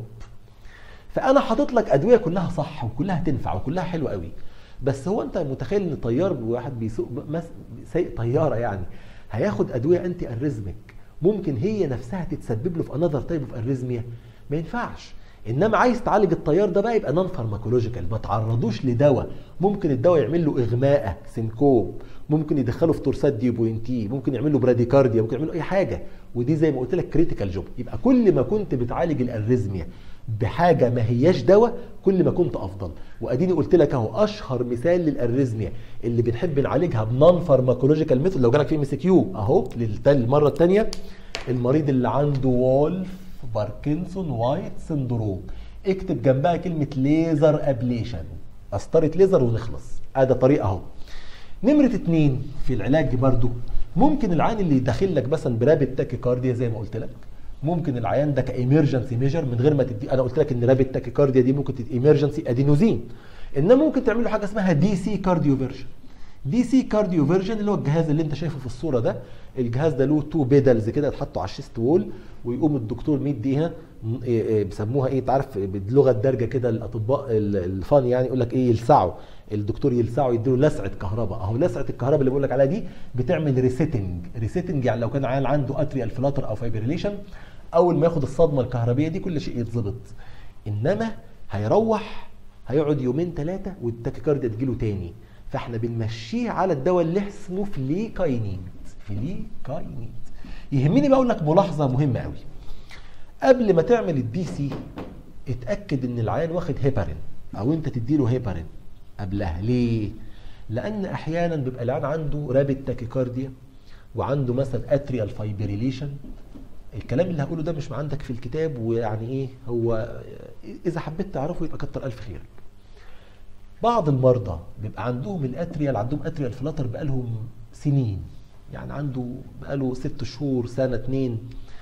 فانا حاطط لك ادويه كلها صح وكلها تنفع وكلها حلوه قوي بس هو انت متخيل ان طيار واحد بيسوق سايق طياره يعني هياخد ادويه انتي اريزميك ممكن هي نفسها تتسبب له في انذر تايب اوف اريزميا ما ينفعش انما عايز تعالج الطيار ده بقى يبقى نون فارماكولوجيكال ما تعرضوش لدواء ممكن الدواء يعمل له اغماء سينكوب ممكن يدخله في تورسات دي بوينتي ممكن يعمل له براديكارديا ممكن يعمل له اي حاجه ودي زي ما قلت لك كريتيكال جوب يبقى كل ما كنت بتعالج الاريزميا بحاجه ما هياش دواء كل ما كنت افضل واديني قلت لك اهو اشهر مثال للاريزميا اللي بنحب نعالجها بنون فارماكولوجيكال ميثود لو جالك في ام سي كيو اهو للمره الثانيه المريض اللي عنده وولف باركنسون وايت سندروم اكتب جنبها كلمه ليزر ابليشن قسطره ليزر ونخلص ادي طريقه اهو نمره اتنين في العلاج برضو ممكن العين اللي يدخل لك مثلا برابط تاكيكارديا زي ما قلت لك ممكن العيان ده كايمرجنسي ميجر من غير ما تدي انا قلت لك ان رابط تاكيكارديا دي ممكن تدي ايمرجنسي ادينوزين انما ممكن تعمل له حاجه اسمها دي سي كارديو فيرجن دي سي كارديو فيرجن اللي هو الجهاز اللي انت شايفه في الصوره ده الجهاز ده له تو بيدلز كده يتحطوا على الشيست وول ويقوم الدكتور مديها إيه، إيه، بيسموها ايه تعرف باللغه الدارجه كده الاطباء الفان يعني يقول لك ايه يلسعوا الدكتور يلسعه يديله لسعه كهرباء اهو لسعه الكهرباء اللي بقول لك عليها دي بتعمل ريسيتنج ريسيتنج يعني لو كان عيان عنده اتريال فلاتر او فايبريليشن اول ما ياخد الصدمه الكهربيه دي كل شيء يتظبط انما هيروح هيقعد يومين ثلاثه والتاكيكارديا تجيله تاني فاحنا بنمشيه على الدواء اللي اسمه فليكاينيد فليكاينيد يهمني بقى اقول لك ملاحظه مهمه قوي قبل ما تعمل الدي سي اتاكد ان العيان واخد هيبارين او انت تديله هيبارين قبلها ليه لان احيانا بيبقى العيان عنده رابط تاكيكارديا وعنده مثلا اتريال فايبريليشن الكلام اللي هقوله ده مش عندك في الكتاب ويعني ايه هو اذا حبيت تعرفه يبقى كتر الف خيرك بعض المرضى بيبقى عندهم الاتريال عندهم اتريال فلاتر بقالهم سنين يعني عنده بقاله ست شهور سنه اتنين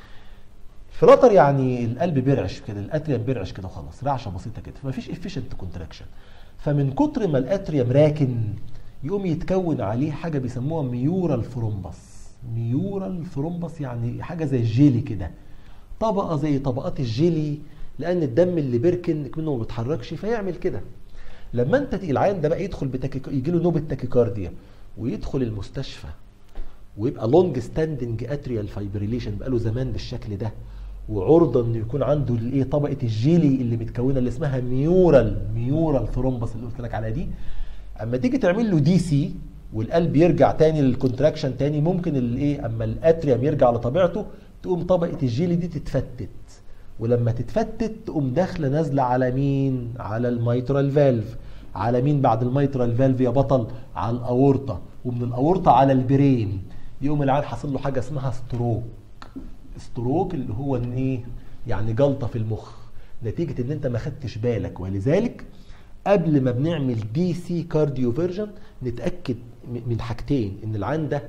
فلاتر يعني القلب بيرعش كده الاتريال بيرعش كده وخلاص رعشه بسيطه كده فمفيش افيشنت كونتراكشن فمن كتر ما الاتريم راكن يقوم يتكون عليه حاجه بيسموها ميورال فرومبس ميورال فرومبس يعني حاجه زي الجيلي كده طبقه زي طبقات الجيلي لان الدم اللي بيركن منه ما بيتحركش فيعمل كده لما انت العيان ده بقى يدخل بتاكيك... يجي له نوبه تاكيكارديا ويدخل المستشفى ويبقى لونج ستاندنج اتريال فايبريليشن بقاله زمان بالشكل ده وعرضه انه يكون عنده الايه طبقه الجيلي اللي متكونه اللي اسمها ميورال ميورال ثرومبس اللي قلت لك عليها دي اما تيجي تعمل له دي سي والقلب يرجع تاني للكونتراكشن تاني ممكن الايه اما الاتريوم يرجع لطبيعته تقوم طبقه الجيلي دي تتفتت ولما تتفتت تقوم داخله نازله على مين على الميترال فالف على مين بعد الميترال فالف يا بطل على الاورطه ومن الاورطه على البرين يقوم العيال حاصل له حاجه اسمها ستروك ستروك اللي هو ان ايه يعني جلطه في المخ نتيجه ان انت ما خدتش بالك ولذلك قبل ما بنعمل دي سي كارديو فيرجن نتاكد من حاجتين ان العين ده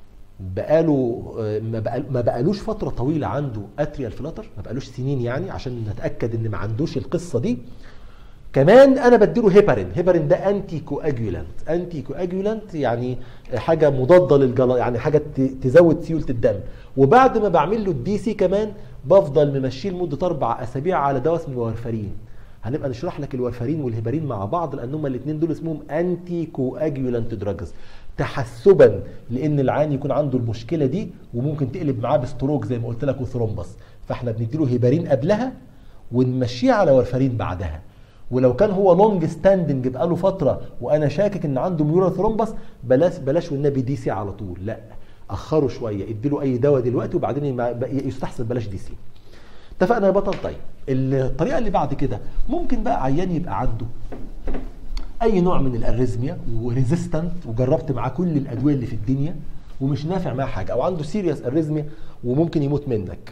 بقاله ما بقالوش فتره طويله عنده اتريال فلاتر ما بقالوش سنين يعني عشان نتاكد ان ما عندوش القصه دي كمان انا بديله هيبارين هيبارين ده انتي كواجولانت انتي كواجولانت يعني حاجه مضاده للجلط يعني حاجه ت- تزود سيوله الدم وبعد ما بعمل له الدي سي كمان بفضل ممشيه لمده اربع اسابيع على دواء اسمه وارفرين هنبقى نشرح لك الوارفرين والهيبارين مع بعض لان هما الاثنين دول اسمهم انتي كواجولانت دراجز تحسبا لان العيان يكون عنده المشكله دي وممكن تقلب معاه بستروك زي ما قلت لك وثرومبس فاحنا بنديله هيبارين قبلها ونمشيه على وارفرين بعدها ولو كان هو لونج ستاندنج بقاله فتره وانا شاكك ان عنده ميورال ثرومبس بلاش بلاش والنبي دي سي على طول لا اخره شويه اديله اي دواء دلوقتي وبعدين يما- يستحسن بلاش دي سي اتفقنا يا بطل طيب الطريقه اللي بعد كده ممكن بقى عيان يبقى عنده اي نوع من الاريزميا وريزيستنت وجربت معاه كل الادويه اللي في الدنيا ومش نافع معاه حاجه او عنده سيريس اريزميا وممكن يموت منك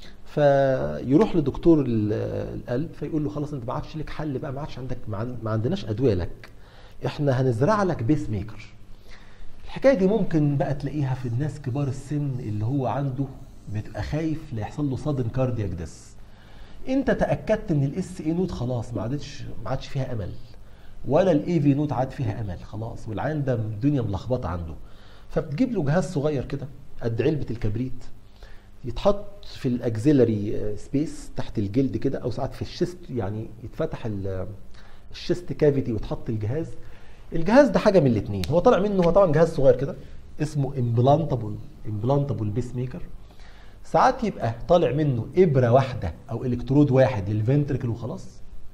فيروح لدكتور ال- القلب فيقول له خلاص انت ما عادش لك حل بقى ما عادش عندك ما عن- ما عندناش ادويه لك احنا هنزرع لك بيس ميكر الحكايه دي ممكن بقى تلاقيها في الناس كبار السن اللي هو عنده بتبقى خايف لا يحصل له صدم كاردياك ديس انت تاكدت ان الاس اي نوت خلاص ما عادتش ما عادش فيها امل ولا الاي في نوت عاد فيها امل خلاص والعيان ده الدنيا ملخبطه عنده فبتجيب له جهاز صغير كده قد علبه الكبريت يتحط في الاكزيلري سبيس تحت الجلد كده او ساعات في الشيست يعني يتفتح ال- الشيست كافيتي وتحط الجهاز الجهاز ده حاجه من الاثنين هو طالع منه هو طبعا جهاز صغير كده اسمه امبلانتابل امبلانتابل بيس ميكر ساعات يبقى طالع منه ابره واحده او الكترود واحد للفنتركل وخلاص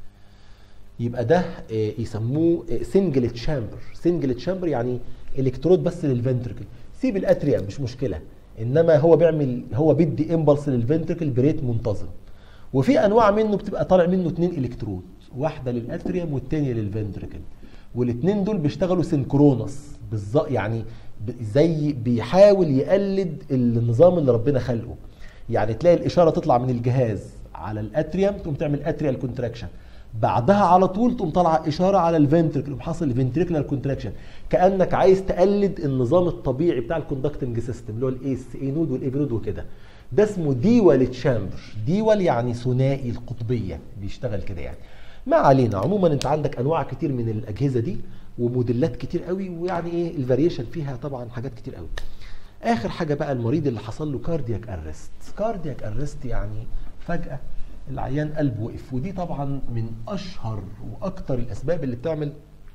يبقى ده آه، يسموه سنجل تشامبر سنجل تشامبر يعني الكترود بس للفنتركل سيب الاتريا مش مشكله انما هو بيعمل هو بيدي امبلس للفنتركل بريت منتظم وفي انواع منه بتبقى طالع منه اتنين الكترود واحده للاتريوم والتانيه للفنتركل والاثنين دول بيشتغلوا سينكرونس بالظبط يعني ب- زي بيحاول يقلد النظام اللي ربنا خلقه يعني تلاقي الاشاره تطلع من الجهاز على الاتريوم تقوم تعمل اتريال كونتراكشن بعدها على طول تقوم طالعه اشاره على الفنتركل يقوم حاصل فنتريكولار كونتراكشن كانك عايز تقلد النظام الطبيعي بتاع الكوندكتنج سيستم اللي هو الاي اي نود والاي نود وكده ده اسمه ديوال تشامبر ديوال يعني ثنائي القطبيه بيشتغل كده يعني ما علينا عموما انت عندك انواع كتير من الاجهزه دي وموديلات كتير قوي ويعني ايه الفاريشن فيها طبعا حاجات كتير قوي اخر حاجه بقى المريض اللي حصل له كاردياك ارست كاردياك ارست يعني فجاه العيان قلبه وقف ودي طبعا من اشهر واكتر الاسباب اللي بتعمل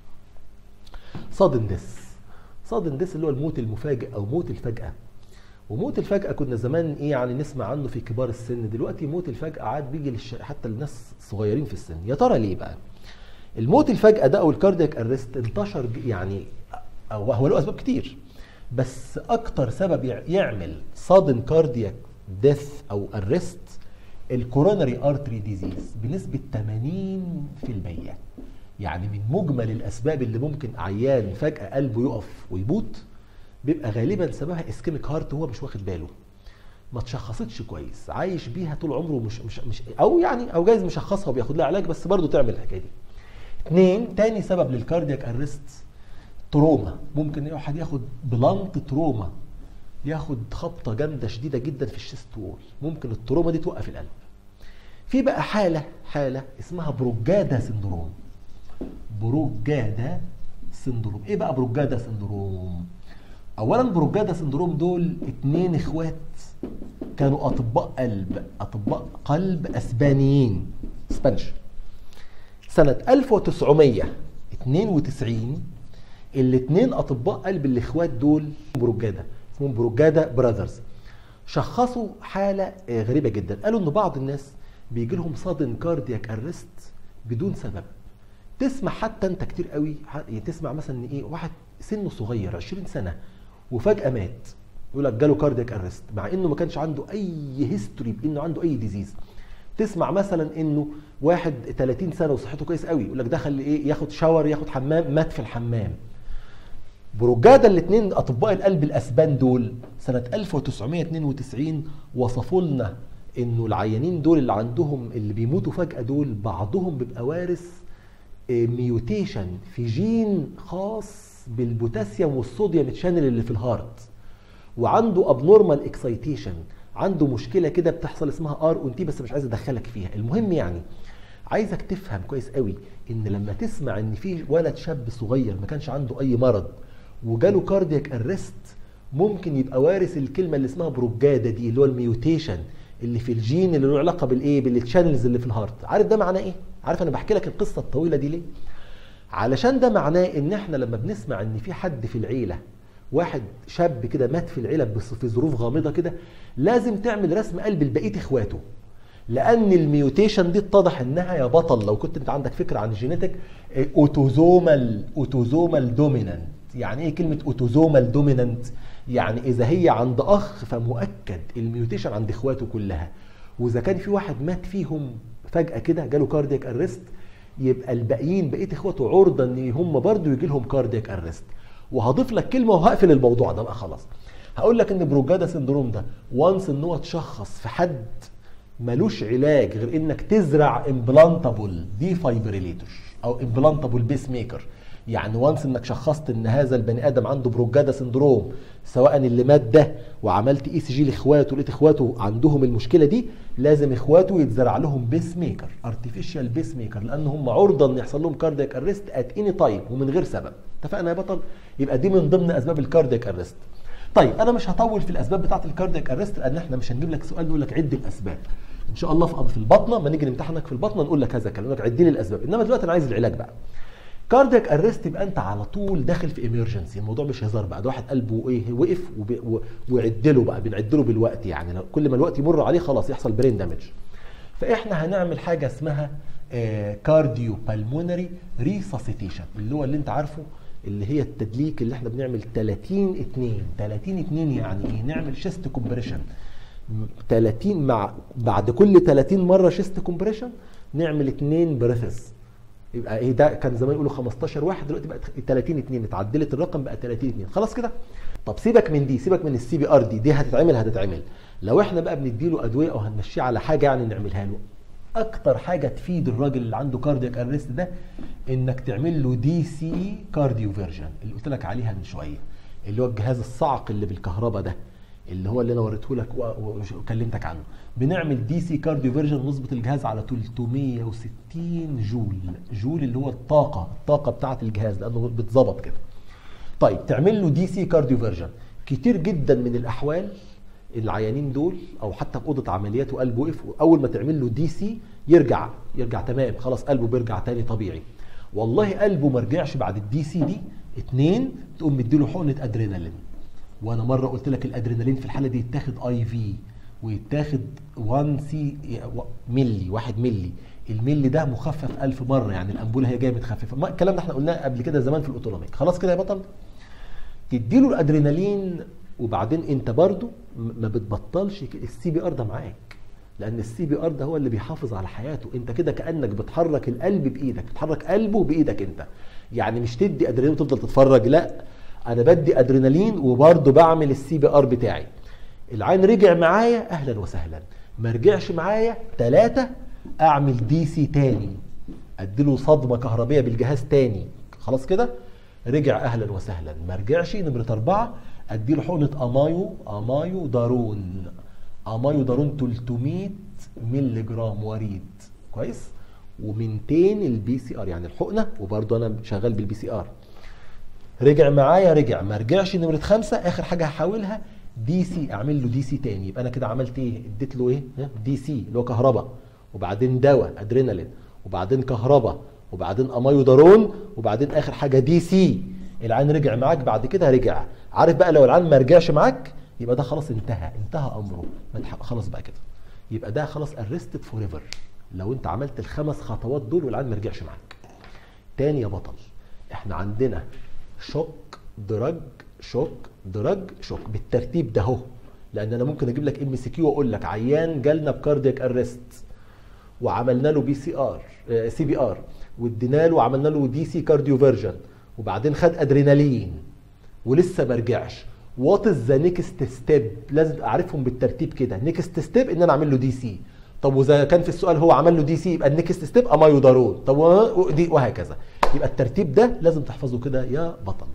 صدن ديس صدن ديس اللي هو الموت المفاجئ او موت الفجاه وموت الفجأة كنا زمان ايه يعني نسمع عنه في كبار السن دلوقتي موت الفجأة عاد بيجي للش... حتى الناس صغيرين في السن يا ترى ليه بقى الموت الفجأة ده او الكاردياك ارست انتشر ج- يعني أو هو له اسباب كتير بس اكتر سبب يع- يعمل صادن كاردياك ديث او ارست الكوروناري ارتري ديزيز بنسبة 80% يعني من مجمل الاسباب اللي ممكن عيان فجأة قلبه يقف ويموت بيبقى غالبا سببها اسكيميك هارت وهو مش واخد باله ما تشخصتش كويس عايش بيها طول عمره مش مش مش او يعني او جايز مشخصها وبياخد لها علاج بس برضه تعمل الحكايه دي. اثنين تاني سبب للكاردياك ارست تروما ممكن واحد ياخد بلانت تروما ياخد خبطه جامده شديده جدا في الشيست وول ممكن التروما دي توقف القلب. في بقى حاله حاله اسمها بروجادا سندروم. بروجادا سندروم، ايه بقى بروجادا سندروم؟ اولا بروجادا سندروم دول اتنين اخوات كانوا اطباء قلب اطباء قلب اسبانيين اسبانش سنة 1992 الاتنين اطباء قلب الاخوات دول بروجادا اسمهم بروجادا براذرز شخصوا حالة آه، غريبة جدا قالوا ان بعض الناس بيجي لهم صادن كاردياك ارست بدون سبب تسمع حتى انت كتير قوي ح- تسمع مثلا ان ايه واحد سنه صغير 20 سنه وفجاه مات يقول لك جاله كاردياك ارست مع انه ما كانش عنده اي هيستوري بانه عنده اي ديزيز تسمع مثلا انه واحد 30 سنه وصحته كويس قوي يقول لك دخل ايه ياخد شاور ياخد حمام مات في الحمام بروجادا الاثنين اطباء القلب الاسبان دول سنه 1992 وصفوا لنا انه العيانين دول اللي عندهم اللي بيموتوا فجاه دول بعضهم بيبقى وارث ميوتيشن في جين خاص بالبوتاسيوم والصوديوم تشانل اللي في الهارت وعنده ابنورمال اكسايتيشن عنده مشكله كده بتحصل اسمها ار اون تي بس مش عايز ادخلك فيها المهم يعني عايزك تفهم كويس قوي ان لما تسمع ان في ولد شاب صغير ما كانش عنده اي مرض وجاله كاردياك ارست ممكن يبقى وارث الكلمه اللي اسمها بروجادا دي اللي هو الميوتيشن اللي في الجين اللي له علاقه بالايه بالتشانلز اللي في الهارت عارف ده معناه ايه عارف انا بحكي لك القصه الطويله دي ليه علشان ده معناه ان احنا لما بنسمع ان في حد في العيله واحد شاب كده مات في العيله بس في ظروف غامضه كده لازم تعمل رسم قلب لبقيه اخواته لان الميوتيشن دي اتضح انها يا بطل لو كنت انت عندك فكره عن الجينيتك اوتوزومال اوتوزومال دومينانت يعني ايه كلمه اوتوزومال دومينانت يعني اذا هي عند اخ فمؤكد الميوتيشن عند اخواته كلها واذا كان في واحد مات فيهم فجاه كده جاله كاردياك ارست يبقى الباقيين بقيه اخواته عرضه ان هم برضو يجي لهم كاردياك ارست وهضيف لك كلمه وهقفل الموضوع ده بقى خلاص هقول لك ان بروجادا سندروم ده وانس ان هو اتشخص في حد ملوش علاج غير انك تزرع امبلانتابل دي فايبريليتور او امبلانتابل بيس ميكر يعني وانس انك شخصت ان هذا البني ادم عنده بروجادا سندروم سواء اللي مات ده وعملت اي سي جي لاخواته لقيت اخواته عندهم المشكله دي لازم اخواته يتزرع لهم بيس ميكر ارتفيشال بيس ميكر لان هم عرضه ان يحصل لهم كاردياك ارست ات اني تايم ومن غير سبب اتفقنا يا بطل يبقى دي من ضمن اسباب الكاردياك ارست طيب انا مش هطول في الاسباب بتاعه الكاردياك ارست لان احنا مش هنجيب لك سؤال نقول لك عد الاسباب ان شاء الله في البطنه ما نيجي نمتحنك في البطنه نقول لك هذا الكلام نقول لك عد لي الاسباب انما دلوقتي انا عايز العلاج بقى كاردياك ارست يبقى انت على طول داخل في ايمرجنسي الموضوع مش هزار بقى ده واحد قلبه ايه وقف وعد له بقى بنعد له بالوقت يعني كل ما الوقت يمر عليه خلاص يحصل برين دامج فاحنا هنعمل حاجه اسمها كارديو بالمونري ريساسيتيشن اللي هو اللي انت عارفه اللي هي التدليك اللي احنا بنعمل 30 2 30 2 يعني ايه نعمل شيست كومبريشن 30 مع بعد كل 30 مره شيست كومبريشن نعمل 2 بريثس يبقى ايه ده كان زمان يقولوا 15 واحد دلوقتي بقت 30 2 اتعدلت الرقم بقى 30 2 خلاص كده طب سيبك من دي سيبك من السي بي ار دي دي هتتعمل هتتعمل لو احنا بقى بنديله ادويه او هنمشيه على حاجه يعني نعملها له اكتر حاجه تفيد الراجل اللي عنده كاردياك ارست ده انك تعمل له دي سي كارديو فيرجن اللي قلت لك عليها من شويه اللي هو الجهاز الصعق اللي بالكهرباء ده اللي هو اللي انا وريته لك وكلمتك عنه بنعمل دي سي كارديو فيرجن نظبط الجهاز على 360 جول جول اللي هو الطاقه الطاقه بتاعه الجهاز لانه بتظبط كده طيب تعمل له دي سي كارديو فيرجن كتير جدا من الاحوال العيانين دول او حتى في اوضه عمليات وقلبه وقف اول ما تعمل له دي سي يرجع يرجع تمام خلاص قلبه بيرجع تاني طبيعي والله قلبه ما رجعش بعد الدي سي دي اتنين تقوم مديله حقنه ادرينالين وانا مره قلت لك الادرينالين في الحاله دي يتاخد اي في ويتاخد 1 سي ملي 1 ملي الملي ده مخفف 1000 مره يعني الانبوله هي جايه متخففه الكلام ده احنا قلناه قبل كده زمان في الاوتونوميك خلاص كده يا بطل تديله الادرينالين وبعدين انت برضو ما بتبطلش السي بي ار ده معاك لان السي بي ار ده هو اللي بيحافظ على حياته انت كده كانك بتحرك القلب بايدك بتحرك قلبه بايدك انت يعني مش تدي ادرينالين وتفضل تتفرج لا انا بدي ادرينالين وبرضه بعمل السي بي ار بتاعي العين رجع معايا اهلا وسهلا ما رجعش معايا ثلاثة اعمل دي سي تاني اديله صدمه كهربيه بالجهاز تاني خلاص كده رجع اهلا وسهلا ما رجعش نمره اربعه اديله حقنه امايو امايو دارون امايو دارون 300 مللي جرام وريد كويس و200 البي سي ار يعني الحقنه وبرضه انا شغال بالبي سي ار رجع معايا رجع ما رجعش نمره خمسه اخر حاجه هحاولها دي سي اعمل له دي سي تاني يبقى انا كده عملت ايه اديت له ايه دي سي اللي هو كهرباء وبعدين دواء ادرينالين وبعدين كهرباء وبعدين امايودارون وبعدين اخر حاجه دي سي العين رجع معاك بعد كده رجع عارف بقى لو العين ما رجعش معاك يبقى ده خلاص انتهى انتهى امره خلاص بقى كده يبقى ده خلاص ارستد فور ايفر لو انت عملت الخمس خطوات دول والعين ما رجعش معاك تاني يا بطل احنا عندنا شوك دراج شوك دراج شوك بالترتيب ده اهو لان انا ممكن اجيب لك ام سي كيو واقول لك عيان جالنا بكاردياك ارست وعملنا له بي سي ار سي بي ار وادينا له وعملنا له دي سي كارديو فيرجن وبعدين خد ادرينالين ولسه ما رجعش وات از ذا نيكست ستيب لازم اعرفهم بالترتيب كده نيكست ستيب ان انا اعمل له دي سي طب واذا كان في السؤال هو عمل له دي سي يبقى النيكست ستيب امايودارون طب ودي وهكذا يبقى الترتيب ده لازم تحفظه كده يا بطل